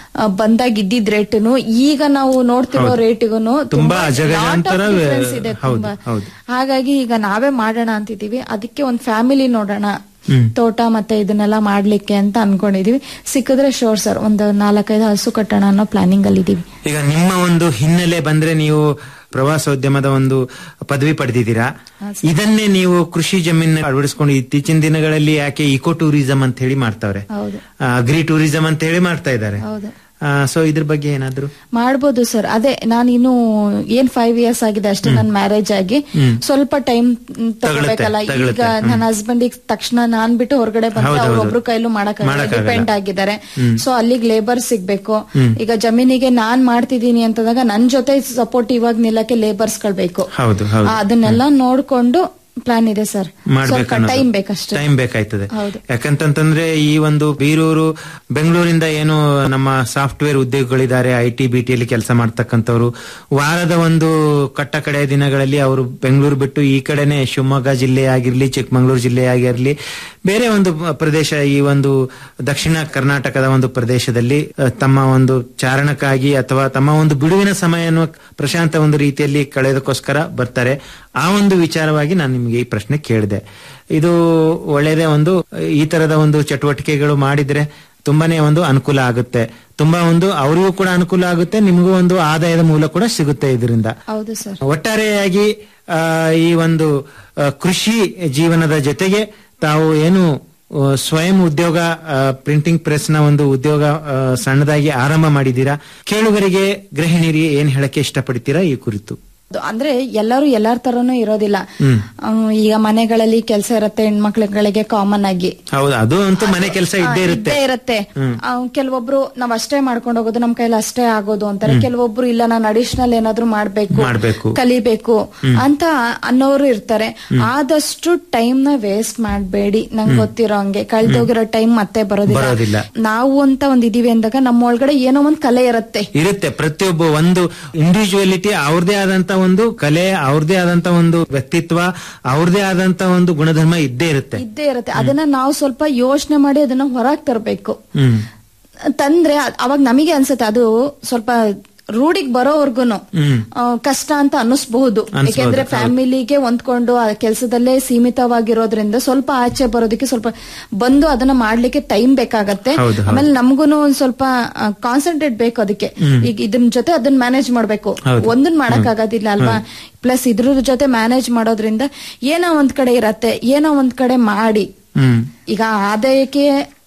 ಆ, ಬಂದಾಗ ಇದ್ದಿದ್ ರೇಟುನು ಈಗ ನಾವು ನೋಡ್ತಿರೋ ಹೌದು. ರೇಟಿಗೂ ತುಂಬಾ ಅಜಗಜಾಂತರ ಇದೆ ಹೌದು ತುಂಬಾ ಹೌದು ಹಾಗಾಗಿ ಈಗ ನಾವೇ ಮಾಡೋಣ ಅಂತಿದೀವಿ ಅದಕ್ಕೆ ಒಂದ್ ಫ್ಯಾಮಿಲಿ ನೋಡೋಣ ಹ್ಮ್. ತೋಟ ಮತ್ತೆ ಇದನ್ನೆಲ್ಲ ಮಾಡ್ಲಿಕ್ಕೆ ಅಂತ ಅನ್ಕೊಂಡಿದೀವಿ ಸಿಕ್ಕಿದ್ರೆ ಶೋರ್ ಸರ್ ಒಂದು ನಾಲ್ಕೈದು ಹಸು ಕಟ್ಟೋಣ ಅನ್ನೋ ಪ್ಲಾನಿಂಗ್ ಅಲ್ಲಿ ಇದೀವಿ ಈಗ ನಿಮ್ಮ ಒಂದು ಹಿನ್ನೆಲೆ ಬಂದ್ರೆ ನೀವು ಪ್ರವಾಸೋದ್ಯಮದ ಒಂದು ಪದವಿ ಪಡೆದಿದ್ದೀರಾ ಇದನ್ನೇ ನೀವು ಕೃಷಿ ಜಮೀನ ಅಳವಡಿಸ್ಕೊಂಡು ಇತ್ತೀಚಿನ ದಿನಗಳಲ್ಲಿ ಯಾಕೆ ಇಕೋ ಟೂರಿಸಂ ಅಂತ ಹೇಳಿ ಮಾಡ್ತಾವ್ರೆ ಹೌದು ಅಗ್ರಿ ಟೂರಿಸಂ ಅಂತ ಹೇಳಿ ಮಾಡ್ತಾ ಇದ್ದಾರೆ ಹೌದು ಸೊ ಇದ್ರ ಬಗ್ಗೆ ಏನಾದ್ರು ಮಾಡ್ಬೋದು ಸರ್ ಅದೇ ನಾನು ಇನ್ನು ಏನ್ ಫೈವ್ ಇಯರ್ಸ್ ಆಗಿದೆ ಅಷ್ಟೇ ನನ್ ಮ್ಯಾರೇಜ್ ಆಗಿ ಹ್ಮ್. ಸ್ವಲ್ಪ ಟೈಮ್ ತಗೋಬೇಕಲ್ಲ ಈಗ ತಗೊಳುತ್ತೆ. ನನ್ನ ಹಸ್ಬೆಂಡ್ ತಕ್ಷಣ ನಾನ್ ಬಿಟ್ಟು ಹೊರಗಡೆ ಬಂದ್ರೆ ಹೌದು, ಹೌದು. ಅವ್ರೊಬ್ರು ಕೈಲೂ ಮಾಡಕ್ ಮಾಡಕ್ಕಾಗಲ್ಲ. ಡಿಪೆಂಡ್ ಆಗಿದ್ದಾರೆ ಹ್ಮ್. ಸೊ ಅಲ್ಲಿಗೆ ಲೇಬರ್ ಸಿಗ್ಬೇಕು ಹ್ಮ್. ಈಗ ಜಮೀನಿಗೆ ನಾನ್ ಮಾಡ್ತಿದೀನಿ ಅಂತಂದಾಗ ನನ್ ಜೊತೆ ಸಪೋರ್ಟಿವ್ ಆಗಿ ನಿಲ್ಲಕ್ಕೆ ಲೇಬರ್ಸ್ ಗಳು ಬೇಕು ಹೌದು ಹೌದು ಆ, ಅದನ್ನೆಲ್ಲ ನೋಡ್ಕೊಂಡು ಪ್ಲಾನ್ ಇದೆ ಸರ್ ಸ್ವಲ್ಪ ಟೈಮ್ ಬೇಕಷ್ಟೇ ಟೈಮ್ ಬೇಕಾಯ್ತದೆ ಹೌದು. ಯಾಕಂತಂತಂದ್ರೆ ಈ ಒಂದು ಬೀರೂರು ಬೆಂಗಳೂರಿಂದ ಏನು ನಮ್ಮ ಸಾಫ್ಟ್ವೇರ್ ಉದ್ಯೋಗಿಗಳಿದ್ದಾರೆ ಐ ಟಿ ಬಿ ಟಿಯಲ್ಲಿ ಕೆಲಸ ಮಾಡ್ತಕ್ಕಂಥವ್ರು ವಾರದ ಒಂದು ಕಟ್ಟ ಕಡೆಯ ದಿನಗಳಲ್ಲಿ ಅವರು ಬೆಂಗಳೂರು ಬಿಟ್ಟು ಈ ಕಡೆನೆ ಶಿವಮೊಗ್ಗ ಜಿಲ್ಲೆ ಆಗಿರ್ಲಿ ಚಿಕ್ಕಮಗಳೂರು ಜಿಲ್ಲೆ ಆಗಿರ್ಲಿ ಬೇರೆ ಒಂದು ಪ್ರದೇಶ ಈ ಒಂದು ದಕ್ಷಿಣ ಕರ್ನಾಟಕದ ಒಂದು ಪ್ರದೇಶದಲ್ಲಿ ಅ, ತಮ್ಮ ಒಂದು ಚಾರಣಕ್ಕಾಗಿ ಅಥವಾ ತಮ್ಮ ಒಂದು ಬಿಡುವಿನ ಸಮಯವನ್ನು ಪ್ರಶಾಂತ ಒಂದು ರೀತಿಯಲ್ಲಿ ಕಳೆಯೋದಕ್ಕೋಸ್ಕರ ಬರ್ತಾರೆ ಆ ಒಂದು ವಿಚಾರವಾಗಿ ನಾನು ನಿಮಗೆ ಈ ಪ್ರಶ್ನೆ ಕೇಳಿದೆ ಇದು ಒಳ್ಳೆಯದೇ ಒಂದು ಈ ತರದ ಒಂದು ಚಟುವಟಿಕೆಗಳು ಮಾಡಿದ್ರೆ ತುಂಬಾನೇ ಒಂದು ಅನುಕೂಲ ಆಗುತ್ತೆ ತುಂಬಾ ಒಂದು ಅವರಿಗೂ ಕೂಡ ಅನುಕೂಲ ಆಗುತ್ತೆ ನಿಮಗೂ ಒಂದು ಆದಾಯದ ಮೂಲ ಕೂಡ ಸಿಗುತ್ತೆ ಇದರಿಂದ ಹೌದು ಸರ್ ಒಟ್ಟಾರೆಯಾಗಿ ಆ, ಈ ಒಂದು ಆ, ಕೃಷಿ ಜೀವನದ ಜೊತೆಗೆ ತಾವು ಏನು ಆ, ಸ್ವಯಂ ಉದ್ಯೋಗ ಪ್ರಿಂಟಿಂಗ್ ಪ್ರೆಸ್ ನ ಒಂದು ಉದ್ಯೋಗ ಆ, ಸಣ್ಣದಾಗಿ ಆರಂಭ ಮಾಡಿದ್ದೀರಾ ಕೇಳುಗರಿಗೆ ಗೃಹಿಣಿಯರಿಗೆ ಏನ್ ಹೇಳಕ್ಕೆ ಇಷ್ಟಪಡ್ತೀರಾ ಈ ಕುರಿತು ಅಂದ್ರೆ ಎಲ್ಲರೂ ಎಲ್ಲಾರ ತರನು ಇರೋದಿಲ್ಲ ಹ್ಮ್ ಅಹ್, ಈಗ ಮನೆಗಳಲ್ಲಿ ಕೆಲಸ ಇರುತ್ತೆ ಹೆಣ್ಮಕ್ಳುಗಳಿಗೆ ಕಾಮನ್ ಆಗಿ ಹೌದು ಅದು ಅಂತೂ ಮನೆ ಕೆಲಸ ಇದ್ದೇ ಆ, ಇರುತ್ತೆ ಇದ್ದೇ ಇರುತ್ತೆ ಹ್ಮ್. ಅಹ್, ಕೆಲವೊಬ್ರು ನಾವ್ ಅಷ್ಟೇ ಮಾಡ್ಕೊಂಡು ಹೋಗೋದು ನಮ್ ಕೈಲಿ ಅಷ್ಟೇ ಆಗೋದು ಅಂತಾರೆ ಹ್ಮ್. ಕೆಲವೊಬ್ರು ಇಲ್ಲ ನಾನು ಅಡಿಷನಲ್ ಏನಾದ್ರೂ ಮಾಡ್ಬೇಕು ಮಾಡ್ಬೇಕು. ಕಲಿಬೇಕು ಹ್ಮ್. ಅಂತ ಅನ್ನೋರು ಇರ್ತಾರೆ ಹ್ಮ್. ಆದಷ್ಟು ಟೈಮ್ ನ ವೇಸ್ಟ್ ಮಾಡಬೇಡಿ ನಂಗೆ ಗೊತ್ತಿರೋ ಹಂಗೆ ಕಳ್ದೋಗಿರೋ ಟೈಮ್ ಮತ್ತೆ ಬರೋದಿಲ್ಲ ಬರೋದಿಲ್ಲ. ನಾವು ಅಂತ ಒಂದ್ ಇದೀವಿ ಅಂದಾಗ ನಮ್ಮ ಒಳಗಡೆ ಏನೋ ಒಂದ್ ಕಲೆ ಇರುತ್ತೆ ಇರುತ್ತೆ ಪ್ರತಿಯೊಬ್ಬ ಒಂದು ಇಂಡಿವಿಜುವಲಿಟಿ ಅವ್ರದೇ ಆದಂತ ಒಂದು ಕಲೆ ಅವ್ರದೇ ಆದಂತ ಒಂದು ವ್ಯಕ್ತಿತ್ವ ಅವ್ರದೇ ಆದಂತ ಒಂದು ಗುಣಧರ್ಮ ಇದ್ದೇ ಇರುತ್ತೆ ಇದ್ದೇ ಇರುತ್ತೆ ಅದನ್ನ ನಾವು ಸ್ವಲ್ಪ ಯೋಚನೆ ಮಾಡಿ ಅದನ್ನ ಹೊರಗ್ ತರಬೇಕು ಹ್ಮ್ ತಂದ್ರೆ ಅ- ಅವಾಗ ನಮಗೆ ಅನ್ಸುತ್ತೆ ಅದು ಸ್ವಲ್ಪ ರೂಢಿಗೆ ಬರೋವರ್ಗುನು ಹ್ಮ್ ಆ, ಕಷ್ಟ ಅಂತ ಅನ್ನಿಸ್ಬಹುದು ಅನ್ಸ್ಬೋದು, ಯಾಕೆಂದ್ರೆ ಹೌದು. ಫ್ಯಾಮಿಲಿಗೆ ಹೊಂದ್ಕೊಂಡು ಆ ಕೆಲಸದಲ್ಲೇ ಸೀಮಿತವಾಗಿರೋದ್ರಿಂದ ಸ್ವಲ್ಪ ಆಚೆ ಬರೋದಕ್ಕೆ ಸ್ವಲ್ಪ ಬಂದು ಅದನ್ನ ಮಾಡ್ಲಿಕ್ಕೆ ಟೈಮ್ ಬೇಕಾಗತ್ತೆ ಹೌದು, ಹೌದು. ಆಮೇಲೆ ನಮ್ಗೂನು ಒಂದ್ ಸ್ವಲ್ಪ ಕಾನ್ಸಂಟ್ರೇಟ್ ಬೇಕು ಅದಕ್ಕೆ ಹ್ಮ್. ಈಗ ಇದನ್ ಜೊತೆ ಅದನ್ನ ಮ್ಯಾನೇಜ್ ಮಾಡ್ಬೇಕು ಹೌದು. ಒಂದನ್ ಮಾಡಕ್ ಆಗೋದಿಲ್ಲ ಅಲ್ವಾ ಹೌದು. ಪ್ಲಸ್ ಇದ್ರ ಜೊತೆ ಮ್ಯಾನೇಜ್ ಮಾಡೋದ್ರಿಂದ ಏನೋ ಒಂದ್ ಕಡೆ ಇರತ್ತೆ ಏನೋ ಒಂದ್ ಕಡೆ ಮಾಡಿ ಹ್ಮ್ ಈಗ ಆದಾಯಕ್ಕೆ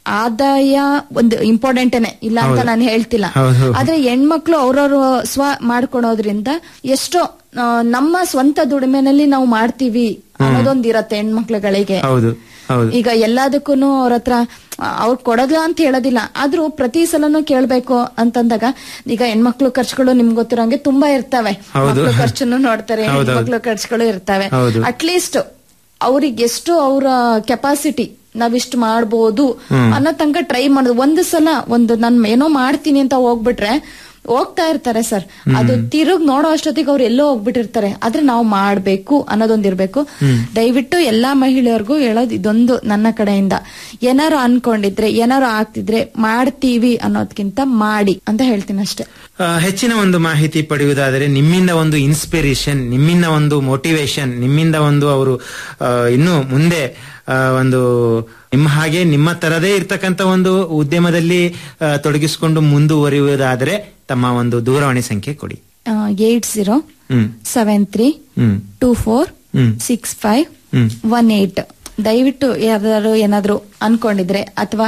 ಆದಾಯ ಒಂದು ಇಂಪಾರ್ಟೆಂಟೇನೆ ಇಲ್ಲ ಅಂತ ಹೌದು. ನಾನು ಹೇಳ್ತಿಲ್ಲ ಹೌದು. ಆದ್ರೆ ಹೆಣ್ಮಕ್ಳು ಅವ್ರವ್ರು ಸ್ವ ಮಾಡ್ಕೊಳೋದ್ರಿಂದ ಎಷ್ಟೋ ಆ, ನಮ್ಮ ಸ್ವಂತ ದುಡಿಮೆನಲ್ಲಿ ನಾವು ಮಾಡ್ತೀವಿ ಅನ್ನೋದೊಂದ್ ಇರತ್ತೆ ಹೆಣ್ಮಕ್ಳುಗಳಿಗೆ ಹೌದು ಹೌದು ಈಗ ಎಲ್ಲದಕ್ಕೂ ಅವ್ರ ಹತ್ರ ಅವ್ರು ಕೊಡೋದಿಲ್ಲ ಅಂತ ಹೇಳೋದಿಲ್ಲ ಆದ್ರೂ ಪ್ರತಿ ಸಲನು ಕೇಳ್ಬೇಕು ಅಂತಂದಾಗ ಈಗ ಹೆಣ್ಮಕ್ಳು ಖರ್ಚುಗಳು ನಿಮ್ಗೆ ಗೊತ್ತಿರೋಂಗೆ ತುಂಬಾ ಇರ್ತವೆ ಹೌದು. ಮಕ್ಳು ಖರ್ಚನ್ನು ನೋಡ್ತಾರೆ ಹೌದು, ಹೌದು. ಹೆಣ್ಮಕ್ಳು ಖರ್ಚುಗಳು ಇರ್ತವೆ ಹೌದು. ಅಟ್ಲೀಸ್ಟ್ ಅವ್ರಿಗೆ ಎಷ್ಟು ಅವರ ಕೆಪಾಸಿಟಿ ನಾವಿಷ್ಟು ಮಾಡ್ಬೋದು ಹ್ಮ್. ಅನ್ನೋ ತನಕ ಟ್ರೈ ಮಾಡೋದು ಒಂದು ಸಲ ಒಂದು ನನ್ ಏನೋ ಮಾಡ್ತೀನಿ ಅಂತ ಹೋಗ್ಬಿಟ್ರೆ ಹೋಗ್ತಾ ಇರ್ತಾರೆ ಸರ್ ಅದು ತಿರುಗ್ ನೋಡೋ ಅಷ್ಟೊತ್ತಿಗೆ ಅವ್ರು ಎಲ್ಲೋ ಹೋಗ್ಬಿಟ್ಟಿರ್ತಾರೆ ಆದ್ರೆ ನಾವು ಮಾಡ್ಬೇಕು ಅನ್ನೋದೊಂದಿರ್ಬೇಕು ಹ್ಮ್. ದಯವಿಟ್ಟು ಎಲ್ಲಾ ಮಹಿಳೆಯರಿಗೂ ಹೇಳೋದು ಇದೊಂದು ನನ್ನ ಕಡೆಯಿಂದ ಏನಾರು ಅನ್ಕೊಂಡಿದ್ರೆ ಏನಾರು ಆಗ್ತಿದ್ರೆ ಮಾಡ್ತೀವಿ ಅನ್ನೋದ್ಕಿಂತ ಮಾಡಿ ಅಂತ ಹೇಳ್ತೀನಿ ಅಷ್ಟೇ ಆ, ಹೆಚ್ಚಿನ ಒಂದು ಮಾಹಿತಿ ಪಡೆಯುವುದಾದರೆ ನಿಮ್ಮಿಂದ ಒಂದು ಇನ್ಸ್ಪಿರೇಷನ್ ನಿಮ್ಮಿಂದ ಒಂದು ಮೋಟಿವೇಶನ್ ನಿಮ್ಮಿಂದ ಒಂದು ಅವರು ಆ, ಇನ್ನು ಮುಂದೆ ಆ, ಒಂದು ನಿಮ್ಮ ಹಾಗೆ ನಿಮ್ಮ ತರದೇ ಇರ್ತಕ್ಕಂಥ ಒಂದು ಉದ್ಯಮದಲ್ಲಿ ಆ, ತೊಡಗಿಸಿಕೊಂಡು ಮುಂದುವರಿಯುವುದಾದರೆ ತಮ್ಮ ಒಂದು ದೂರವಾಣಿ ಸಂಖ್ಯೆ ಕೊಡಿ eight zero hmm seven three hmm two four hmm six five hmm one eight ದಯವಿಟ್ಟು ಯಾವ್ದಾದ್ರು ಏನಾದ್ರು ಅನ್ಕೊಂಡಿದ್ರೆ ಅಥವಾ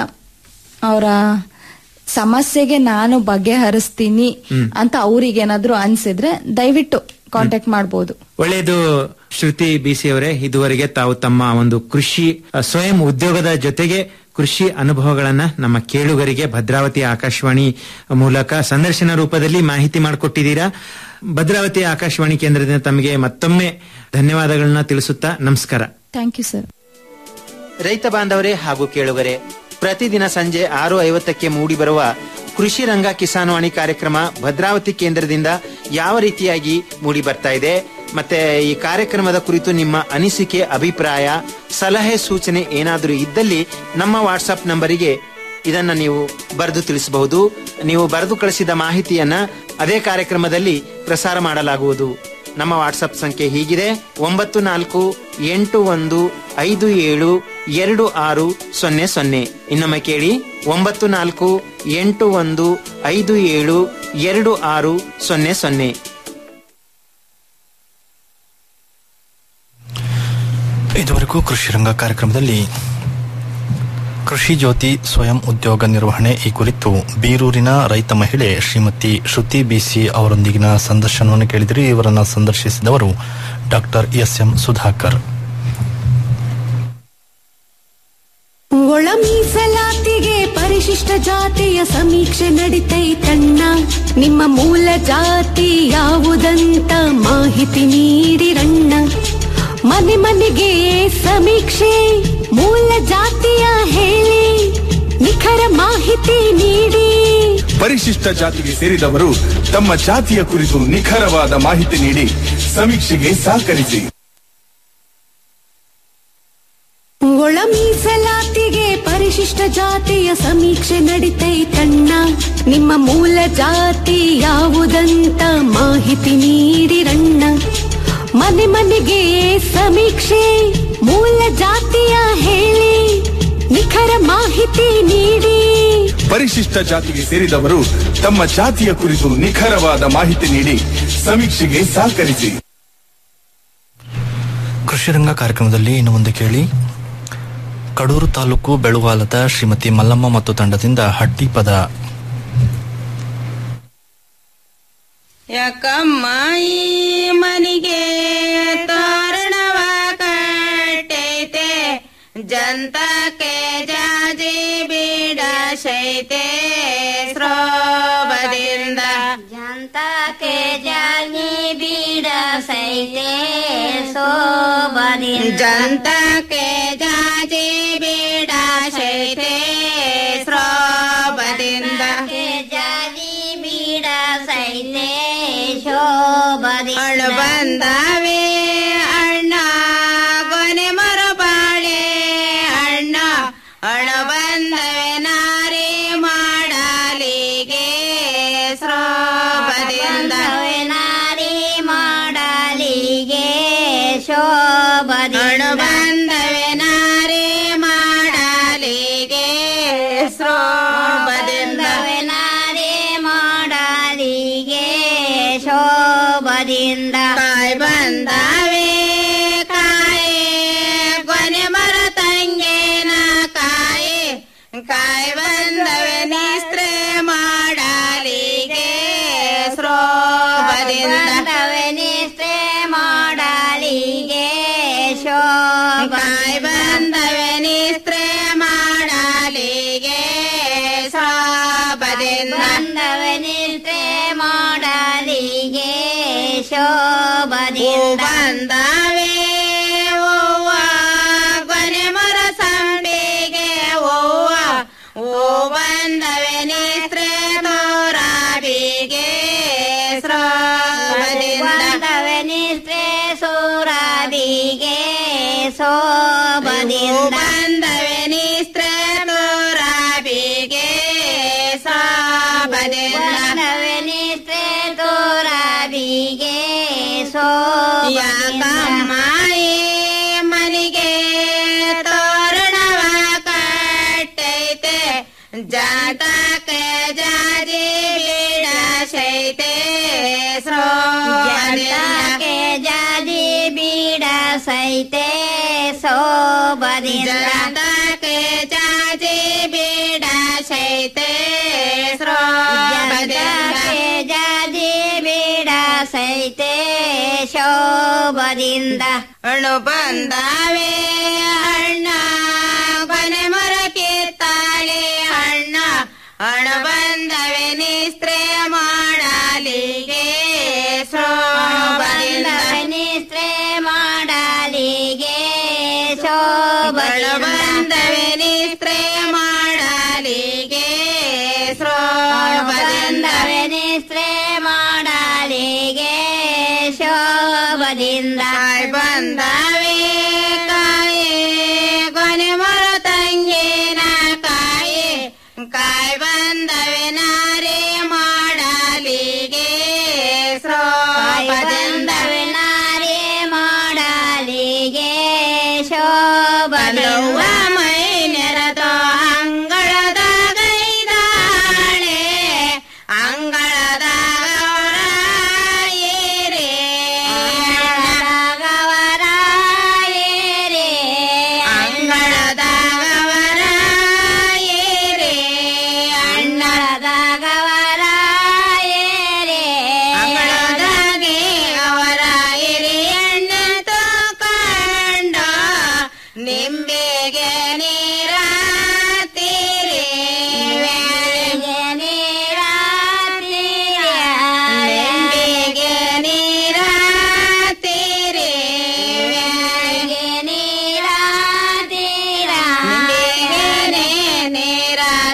ಅವರ ಸಮಸ್ಯೆಗೆ ನಾನು ಬಗೆಹರಿಸ್ತೀನಿ ಹ್ಮ್. ಅಂತ ಅವ್ರಿಗೆ ಏನಾದ್ರು ಅನ್ಸಿದ್ರೆ ದಯವಿಟ್ಟು ಕಾಂಟ್ಯಾಕ್ಟ್ ಮಾಡಬಹುದು ಒಳ್ಳೆಯದು ಶ್ರುತಿ ಬಿಸಿ ಅವರೇ ಇದುವರೆಗೆ ತಾವು ತಮ್ಮ ಒಂದು ಕೃಷಿ ಅ, ಸ್ವಯಂ ಉದ್ಯೋಗದ ಜೊತೆಗೆ ಕೃಷಿ ಅನುಭವಗಳನ್ನ ನಮ್ಮ ಕೇಳುಗರಿಗೆ ಭದ್ರಾವತಿ ಆಕಾಶವಾಣಿ ಮೂಲಕ ಸಂದರ್ಶನ ರೂಪದಲ್ಲಿ ಮಾಹಿತಿ ಮಾಡಿಕೊಟ್ಟಿದ್ದೀರಾ ಭದ್ರಾವತಿ ಆಕಾಶವಾಣಿ ಕೇಂದ್ರದಿಂದ ತಮಗೆ ಮತ್ತೊಮ್ಮೆ ಧನ್ಯವಾದಗಳನ್ನ ತಿಳಿಸುತ್ತಾ ನಮಸ್ಕಾರ ಥ್ಯಾಂಕ್ ಯು ಸರ್ ರೈತ ಬಾಂಧವರೇ ಹಾಗೂ ಕೇಳುಗರೆ ಪ್ರತಿದಿನ ಸಂಜೆ ಆರು ಐವತ್ತಕ್ಕೆ ಮೂಡಿಬರುವ ಕೃಷಿ ರಂಗ ಕಿಸಾನ್ವಾಣಿ ಕಾರ್ಯಕ್ರಮ ಭದ್ರಾವತಿ ಕೇಂದ್ರದಿಂದ ಯಾವ ರೀತಿಯಾಗಿ ಮೂಡಿ ಬರ್ತಾ ಇದೆ ಮತ್ತೆ ಈ ಕಾರ್ಯಕ್ರಮದ ಕುರಿತು ನಿಮ್ಮ ಅನಿಸಿಕೆ ಅಭಿಪ್ರಾಯ ಸಲಹೆ ಸೂಚನೆ ಏನಾದರೂ ಇದ್ದಲ್ಲಿ ನಮ್ಮ ವಾಟ್ಸ್ಆಪ್ ನಂಬರಿಗೆ ಇದನ್ನ ನೀವು ಬರೆದು ತಿಳಿಸಬಹುದು ನೀವು ಬರೆದು ಕಳಿಸಿದ ಮಾಹಿತಿಯನ್ನ ಅದೇ ಕಾರ್ಯಕ್ರಮದಲ್ಲಿ ಪ್ರಸಾರ ಮಾಡಲಾಗುವುದು ನಮ್ಮ ವಾಟ್ಸಪ್ ಸಂಖ್ಯೆ ಹೀಗಿದೆ ಒಂಬತ್ತು ನಾಲ್ಕು ಎಂಟು ಒಂದು ಐದು ಏಳು ಎರಡು ಆರು ಸೊನ್ನೆ ಸೊನ್ನೆ ಇನ್ನೊಮ್ಮೆ ಕೇಳಿ ಒಂಬತ್ತು ನಾಲ್ಕು ಎಂಟು ಒಂದು ಐದು ಏಳು ಎರಡು ಆರು ಸೊನ್ನೆ ಸೊನ್ನೆ ಇದುವರೆಗೂ ಕೃಷಿ ರಂಗ ಕಾರ್ಯಕ್ರಮದಲ್ಲಿ ಕೃಷಿ ಜ್ಯೋತಿ ಸ್ವಯಂ ಉದ್ಯೋಗ ನಿರ್ವಹಣೆ ಈ ಕುರಿತು ಬೀರೂರಿನ ರೈತ ಮಹಿಳೆ ಶ್ರೀಮತಿ ಶ್ರುತಿ ಬಿಸಿ ಅವರೊಂದಿಗಿನ ಸಂದರ್ಶನವನ್ನು ಕೇಳಿದಿರಿ ಇವರನ್ನು ಸಂದರ್ಶಿಸಿದವರು ಡಾಕ್ಟರ್ ಎಸ್ ಎಂ ಸುಧಾಕರ್ ಒಳ ಮೀಸಲಾತಿಗೆ ಪರಿಶಿಷ್ಟ ಜಾತಿಯ ಸಮೀಕ್ಷೆ ನಡಿತೈತಣ್ಣ ನಿಮ್ಮ ಮೂಲ ಜಾತಿ ಯಾವುದಂತ ಮಾಹಿತಿ ನೀಡಿರಣ್ಣ ಮನೆ ಮನೆಗೆ ಸಮೀಕ್ಷೆ ಮೂಲ ಜಾತಿಯ ಹೇಳಿ ನಿಖರ ಮಾಹಿತಿ ನೀಡಿ ಪರಿಶಿಷ್ಟ ಜಾತಿಗೆ ಸೇರಿದವರು ತಮ್ಮ ಜಾತಿಯ ಕುರಿತು ನಿಖರವಾದ ಮಾಹಿತಿ ನೀಡಿ ಸಮೀಕ್ಷೆಗೆ ಸಹಕರಿಸಿ ಒಳ ಮೀಸಲಾತಿಗೆ ಪರಿಶಿಷ್ಟ ಜಾತಿಯ ಸಮೀಕ್ಷೆ ನಡಿತೈತಣ್ಣ ನಿಮ್ಮ ಮೂಲ ಜಾತಿ ಯಾವುದಂತ ಮಾಹಿತಿ ನೀಡಿರಣ್ಣ ಮನೆ ಮನೆಗೆ ಸಮೀಕ್ಷೆ ಮೂಲ ಜಾತಿಯ ಹೇಳಿ ನಿಖರ ಮಾಹಿತಿ ನೀಡಿ ಪರಿಶಿಷ್ಟ ಜಾತಿಗೆ ಸೇರಿದವರು ತಮ್ಮ ಜಾತಿಯ ಕುರಿತು ನಿಖರವಾದ ಮಾಹಿತಿ ನೀಡಿ ಸಮೀಕ್ಷೆಗೆ ಸಹಕರಿಸಿ ಕೃಷಿ ರಂಗ ಕಾರ್ಯಕ್ರಮದಲ್ಲಿ ಇನ್ನು ಮುಂದೆ ಕೇಳಿ ಕಡೂರು ತಾಲೂಕು ಬೆಳುವಾಲದ ಶ್ರೀಮತಿ ಮಲ್ಲಮ್ಮ ಮತ್ತು ತಂಡದಿಂದ ಹಟ್ಟಿ ಪದ ಯಾಕಮ್ಮ ಈ ಮನಿಗೆ ತೋರಣವ ಕಟ್ಟೈತೆ ಜಂತಕ್ಕೆ ಜಾಜಿ ಬೀಡ ಶೈತೆ ಸ್ರೋಬದಿಂದ ಜಂತಕ್ಕೆ ಜಾಜಿ ಬೀಡ ಸೈತೆ ಸೋಬದಿಂದ ಜಂತಕ್ಕೆ ಜಾಜಿ ಬೀಡ ಶೈತೆ ಸ್ರೋಬದಿಂದ ಜಾಜಿ ಬೀಡ ಸೈತೆ ಶೋಭದಿಂದ ಅಳು ಬಂದವೆ ಅಣ್ಣ ಕೊನೆ ಮರು ಬಾಳೆ ಅಣ್ಣ ಅಳು ಬಂದವೆ ನಾರಿ ಮಾಡಲಿಗೆ ಸ್ರೋಬದಿಂದ ನಾರಿ ಮಾಡಲಿಗೆ ಶೋಭದಿಂದ ಅಳು ಬಂದವೆ ನಾರಿ ಮಾಡಲಿಗೆ ಸ್ರೋಬದಿಂದ ನಾರಿ ಮಾಡಲಿಗೆ ಶೋಭದಿಂದ ಕಾಯ್ ಬಂದವೆ ಕಾಯೆ ಕೊನೆ ಮರ ತಂಗೇನ ಕಾಯೆ ಕಾಯ್ ಬಂದವೆ ನಿಸ್ತ್ರೆ ಮಾಡಲಿಗೆ ಸ್ರೋಬದಿಂದ ನಿಸ್ತ್ರೆ ಮಾಡಲಿಗೆ ಶೋಭ ಕಾಯ್ ಬಂದವೆ ನಿಸ್ತ್ರೆ ಮಾಡಲಿಗೆ ಸ್ರೋಬದಿಂದ ಬಂದವನಿಸ್ತ್ರೆ ಮಾಡಲಿಗೆ ಶೋಭದಿಂದ ಬಂದವೆ ಓವ್ವ ಕೊನೆ ಮರ ಸಂಡಿಗೆ ಓವ್ವ ಓ ಬಂದವೆ ನಿಸ್ತ್ರೆ ತೋರಾಬಿಗೆ ಸ್ರೋಬದಿಂದ ಬಂದವನಿಸ್ತ್ರೆ ಸೂರಾಬಿಗೆ ಶೋಭದಿಂದ ಬಂದವೆ ನಿಸ್ತ್ರೆ ತೋರಾಬಿಗೆ ಸ್ರೋಬದಿಂದ ಬಂದವನಿಸ್ತ್ರೆ ತೋರಾಬಿಗೆ ಶೋಭದಿಂದ ಯಾಕಮ್ಮ ಈ ಮನಿಗೆ ತೋರಣವ ಕಟ್ಟೈತೆ ಜಾತಕ್ಕೆ ಜಾಜಿ ಬೀಡ ಶೈತೆ ಜಂತಕ್ಕೆ ಜಾಜಿ ಬೀಡ ಸೈತೆ ಶೋಭದಿಂದ ಜಾತಕ್ಕೆ ಜಾಜಿ ಬೀಡ ಶೈತೆ ಜಂತಕ್ಕೆ ಜಾಜಿ ಬೀಡ ಸೈತೆ ಶೋಭದಿಂದ ಅಣು ಬಂದವೆ ಅಣ್ಣ ಕೊನೆ ಮರ ಕಿತ್ತಾಳೆ ಅಣ್ಣ ಅಣ ಬಂದವೆ ನಿಸ್ತ್ರೆ ಮಾಡಲಿಗೆ ಶೋಭದಿಂದ ನಿಸ್ತ್ರೆ ಮಾಡಲಿಗೆ ಅಳು ಶೋಭದಿಂದ ಬಂದವೆ ನಿಸ್ತ್ರೆ ಮಾಡಲಿಗೆ ಶೋಭದಿಂದ ನಿಸ್ತ್ರೆ ಮಾಡಲಿಗೆ ಶೋಭದಿಂದ ಕಾಯ್ ಬಂದವೆ ಕಾಯ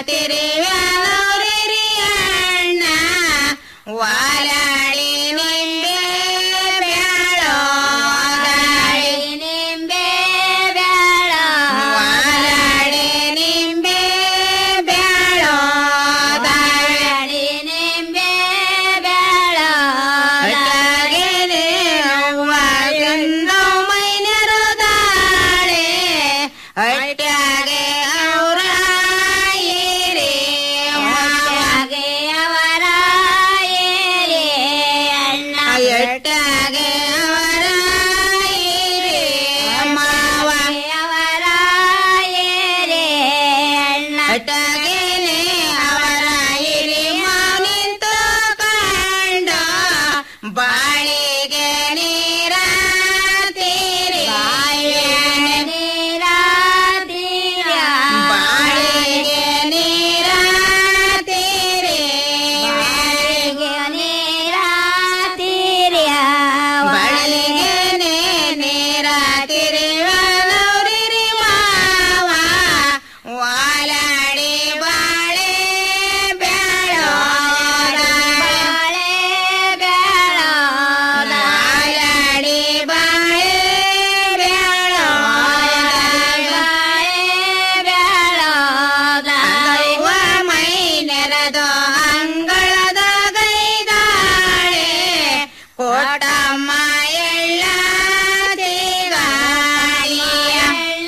ತಿರಿವ್ಯಾನೋರಿರಿ ಅಣ್ಣ ವಾಲಾಳಿ ನಿಂಬೆ ಬ್ಯಾಳೋ ವಾಲಾಳಿ ನಿಂಬೆ ಬ್ಯಾಳೋ ವಾಲಾಳಿ ನಿಂಬೆ ಬ್ಯಾಳೋ ವಾಲಾಳಿ ನಿಂಬೆ ಬ್ಯಾಳೋ ಮೈನರು ದಾಳೆ ಅಟ್ಯಾಗೆ ಅವರ ಏರಿ ಅಟ್ಯಾಗೆ ಅವರ ಏರಿ ಅಣ್ಣ ಎಟ್ಟಾಗೆ ಅವರ ಏರಿ ಮಾವ ಅವರ ಏರಿ ಅಣ್ಣ ಅಟ್ಟಾಗೆನೆ ಅವರ ಇರಿ ಮಾನಿಂತು ಕಂಡ ಬಾಳಿಗೆ ನೀರ ತೀರಿ ನೀರ ತೀರ ಬಾಳಿಗೆ ನೀರ ತೀರಿ ಬಾಳಿಗೆ ನೀರ ತೀರಿ ಬಾಳಿಗೆ ನೀರ ತಿರಿವನೌರಿರಿ ಮಾವ ವಾಲಾಡಿ ಬಾಳೆ ಬ್ಯಾಳೋ ಬಾಳೆ ಬ್ಯಾಳೋ ವಾಲಾಡಿ ಬಾಳೆ ಬ್ಯಾಳೋ ಬಾಳೆ ಬ್ಯಾಳೋ ದೈವ ಮೈ ನೆರೆದೋ ಅಂಗಳದ ಗೈದಾಳೆ ಕೋಟಮ್ಮ ಎಳ್ಳ ತೀಗಾಳಿ ಎಳ್ಳ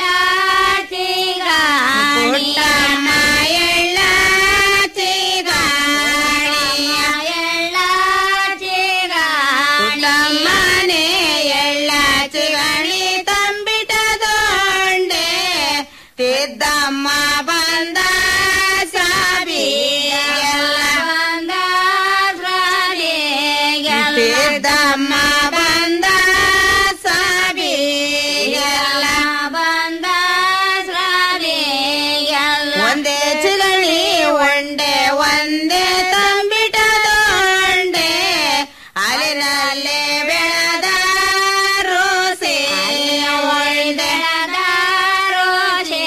ತೀಗಾಳಿ ಕೋಟಮ್ಮ ಎಳ್ಳ ತೀಗಾಳಿ ಎಳ್ಳ ತೀಗಾಳಿ ಕೋಟಮ್ಮನೆ ಎಳ್ಳ ಚಿಗಳಿ ತಂಬಿಟದೊಂಡೆ ತಿದ್ದಮ್ಮ ಬಂದ ಸಾಬಿ ಎಲ್ಲ ಬಂದ ಸಾಬಿ ತಿದ್ದಮ್ಮ ಬಂದ ಸಾಬಿ ಎಲ್ಲ ಬಂದ ಸಾಬಿ ಒಂದೇ ಚಿಗಳಿ ಒಂಡೆ ಒಂದೇ ತಂಬಿಟದೊಂಡೆ ಅಲಿನಲ್ಲೇ ಬೆಳೆದ ರೋಸೆ ಒಂಡೆ ರೋಸೆ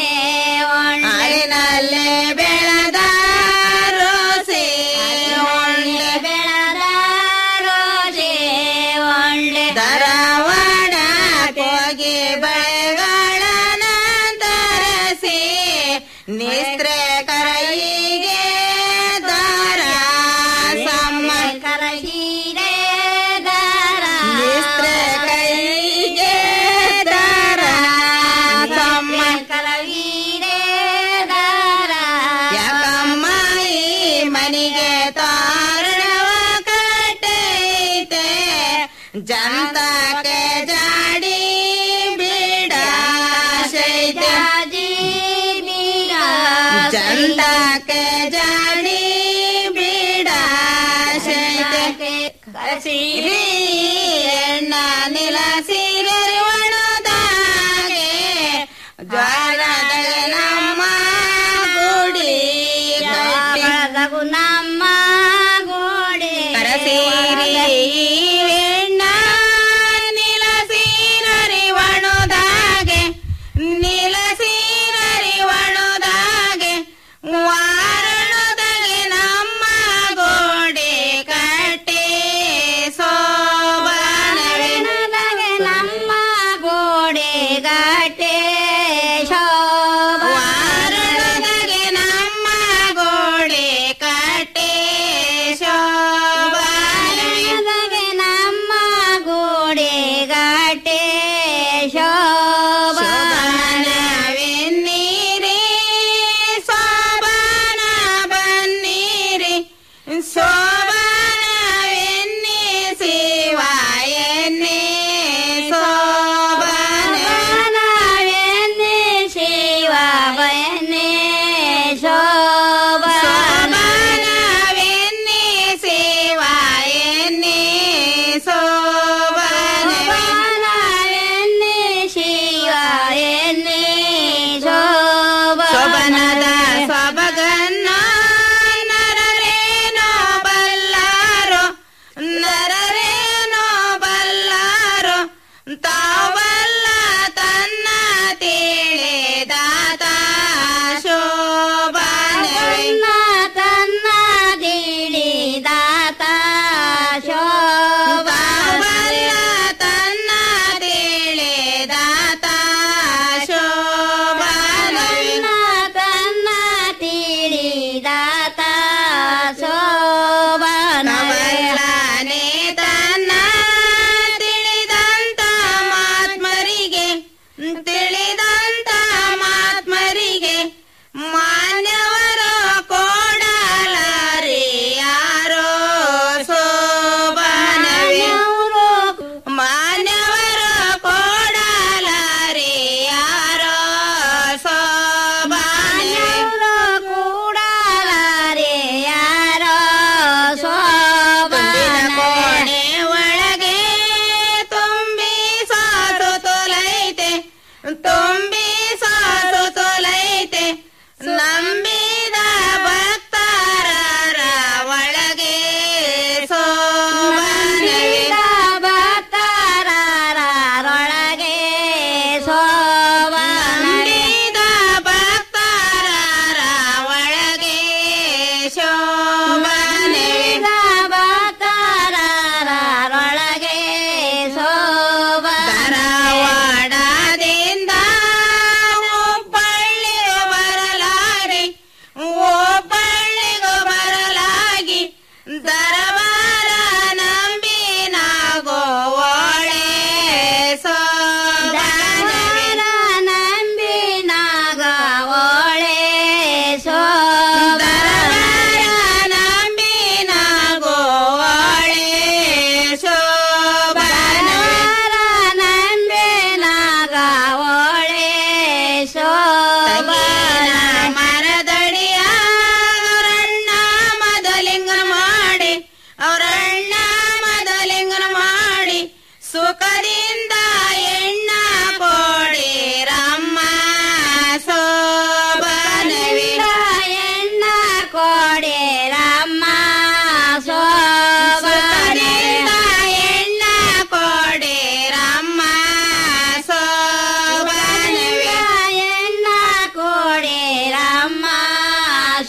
ಅಲಿನಲ್ಲೇ ಬೆಳೆದ ರೋಸೆ ಒಂಡೆ ಬೆಳೆದ ರೋಸೆ ಒಂಡೆ ದರವಾಡ ಹೋಗಿ ಬೆಳೆಗಳನ ತರಸಿ ನಿಸ್ತ್ರೆ ಕರಯಿಗೆ ದಾರ ಸಮ್ಮ ಕರಗಿರೆ ದಾರ ನಿಸ್ತ್ರೆ ಕೈಗೆ ದಾರ ಸಮ್ಮ ಕರಗಿರೆ ದಾರ ಯಾಕಮ್ಮ ಈ ಮನಿಗೆ ತಾರಣವ ಕಟ್ಟೈತೆ ಜಂತಕ್ಕೆ ಜಾಡಿ ಬಿಡ ಶೈತ್ಯಾಜಿ ಬೀಡ ಜಂತಕ್ಕೆ ಜಾಡಿ ಬಿಡ ಶೈತ್ಯಕ್ಕೆ ಕಸಿರಿ ಎಣ್ಣ ನಿಲ ಸೀರೆ ಒಣದಾಗೆ ಜ್ವಾಲದ ನಮ್ಮ ಗುಡಿ ಗಗು ನಮ್ಮ ಗುಡಿ ಕರಸೀರಿ ಎಣ್ಣ ನಿಲ ಸೀರರಿ ಒಣದಾಗೆ ನಿಲ ಸೀರರಿ ಒಣದಾಗೆ ವಾರಣದಾಗೆ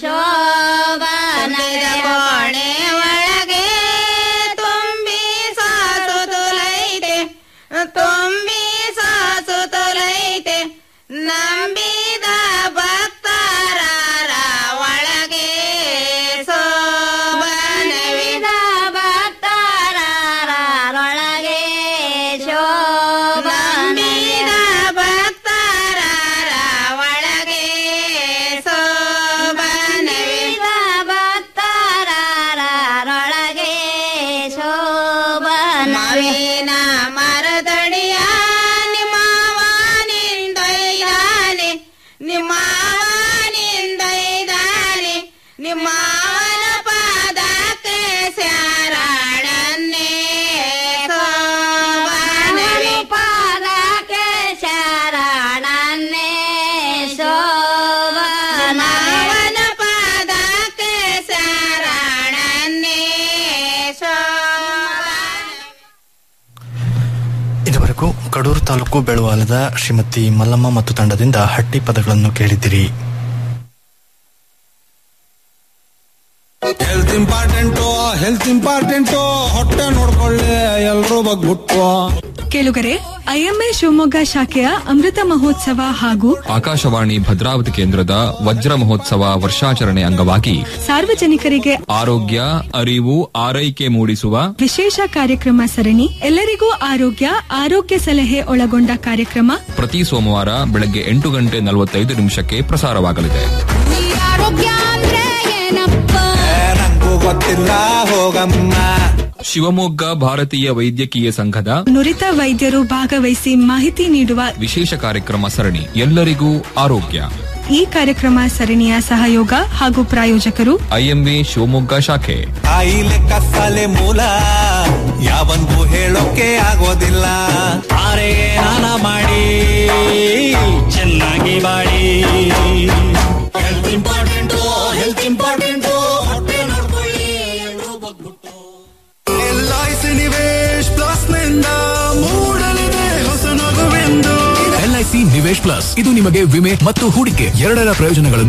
ಶೋಭನದ ಕೋಣೆ ಒಳಗೆ ತುಂಬಿ ಸಾಸು ತುಲೈತೆ ತುಂಬಿ ಸಾಸು ತುಲೈತೆ ನಂಬಿದ ಭಕ್ತರ ಒಳಗೆ ಶೋಭನವಿದ ಭಕ್ತರೊಳಗೆ ಶೋಭನವಿದ ಭಕ್ತರ ಒಳಗೆ ಶೋಭನವಿದ ಭಕ್ತರೊಳಗೆ ಶೋಭನವಿನ ಮರದಡಿಯ ನಿಮ್ಮವನಿಂದೈದಾನೆ ನಿಮ್ಮವನಿಂದೈದಾನೆ ನಿಮ್ಮವನ ಪಾದಕ್ಕೆ ಶರಣನ್ನೇ ಶೋಭನವಿ ಪಾದಕ್ಕೆ ಶರಣನ್ನೇ ಶೋಭನವನ ಪಾದಕ್ಕೆ ಶರಣನ್ನೇ ಶೋಭನ ಇದುವರೆಗೂ ಕಡೂರು ತಾಲೂಕು ಬೆಳುವಾಲದ ಶ್ರೀಮತಿ ಮಲ್ಲಮ್ಮ ಮತ್ತು ತಂಡದಿಂದ ಹಟ್ಟಿ ಪದಗಳನ್ನು ಕೇಳಿದಿರಿ ಹೆಲ್ತ್ ಇಂಪಾರ್ಟೆಂಟು ಹೆಲ್ತ್ ಇಂಪಾರ್ಟೆಂಟು ಹೊಟ್ಟೆ ನೋಡ್ಕೊಳ್ಳಿ ಎಲ್ರೂ ಬಗ್ಬಿಟ್ಟು ಕೇಳುಗರೆ ಐಎಂಎ ಶಿವಮೊಗ್ಗ ಶಾಖೆಯ ಅಮೃತ ಮಹೋತ್ಸವ ಹಾಗೂ ಆಕಾಶವಾಣಿ ಭದ್ರಾವತಿ ಕೇಂದ್ರದ ವಜ್ರ ಮಹೋತ್ಸವ ವರ್ಷಾಚರಣೆ ಅಂಗವಾಗಿ ಸಾರ್ವಜನಿಕರಿಗೆ ಆರೋಗ್ಯ ಅರಿವು ಆರೈಕೆ ಮೂಡಿಸುವ ವಿಶೇಷ ಕಾರ್ಯಕ್ರಮ ಸರಣಿ ಎಲ್ಲರಿಗೂ ಆರೋಗ್ಯ ಆರೋಗ್ಯ ಸಲಹೆ ಒಳಗೊಂಡ ಕಾರ್ಯಕ್ರಮ ಪ್ರತಿ ಸೋಮವಾರ ಬೆಳಗ್ಗೆ ಎಂಟು ಗಂಟೆ ನಲವತ್ತೈದು ನಿಮಿಷಕ್ಕೆ ಪ್ರಸಾರವಾಗಲಿದೆ ಆರೋಗ್ಯ ಅಂದ್ರೆ ಏನಪ್ಪ ನಂಗೂ ಗೊತ್ತಿಲ್ಲ ಹೋಗಮ್ಮ ಶಿವಮೊಗ್ಗ ಭಾರತೀಯ ವೈದ್ಯಕೀಯ ಸಂಘದ ನುರಿತ ವೈದ್ಯರು ಭಾಗವಹಿಸಿ ಮಾಹಿತಿ ನೀಡುವ ವಿಶೇಷ ಕಾರ್ಯಕ್ರಮ ಸರಣಿ ಎಲ್ಲರಿಗೂ ಆರೋಗ್ಯ ಈ ಕಾರ್ಯಕ್ರಮ ಸರಣಿಯ ಸಹಯೋಗ ಹಾಗೂ ಪ್ರಾಯೋಜಕರು ಐಎಂವಿ ಶಿವಮೊಗ್ಗ ಶಾಖೆ ಕಾಯಿಲೆ ಕಸಾಲೆ ಮೂಲ ಯಾವನ್ಗೂ ಹೇಳೋಕೆ ಆಗೋದಿಲ್ಲ ಆರೆ ನಾನ ಮಾಡಿ ಚೆನ್ನಾಗಿ ಬಾಳಿ ಹೆಲ್ತ್ ಇಂಪಾರ್ಟೆಂಟು ಹೆಲ್ತ್ ಇಂಪಾರ್ಟೆಂಟು ಹೊಟ್ಟೆ ನೋಡ್ಕೊಳ್ಳಿ ಎಲ್ರೂ ಬಗ್ಬಿಟ್ಟು ಎಲ್ಐಸಿ ನಿವೇಶ್ ಪ್ಲಸ್ ನಿಂದ ಮೂಡಲಿದೆ ಹೊಸ ನಗುವೆಂದು ಎಲ್ಐಸಿ ನಿವೇಶ್ ಪ್ಲಸ್ ಇದು ನಿಮಗೆ ವಿಮೆ ಮತ್ತು ಹೂಡಿಕೆ ಎರಡರ ಪ್ರಯೋಜನಗಳನ್ನು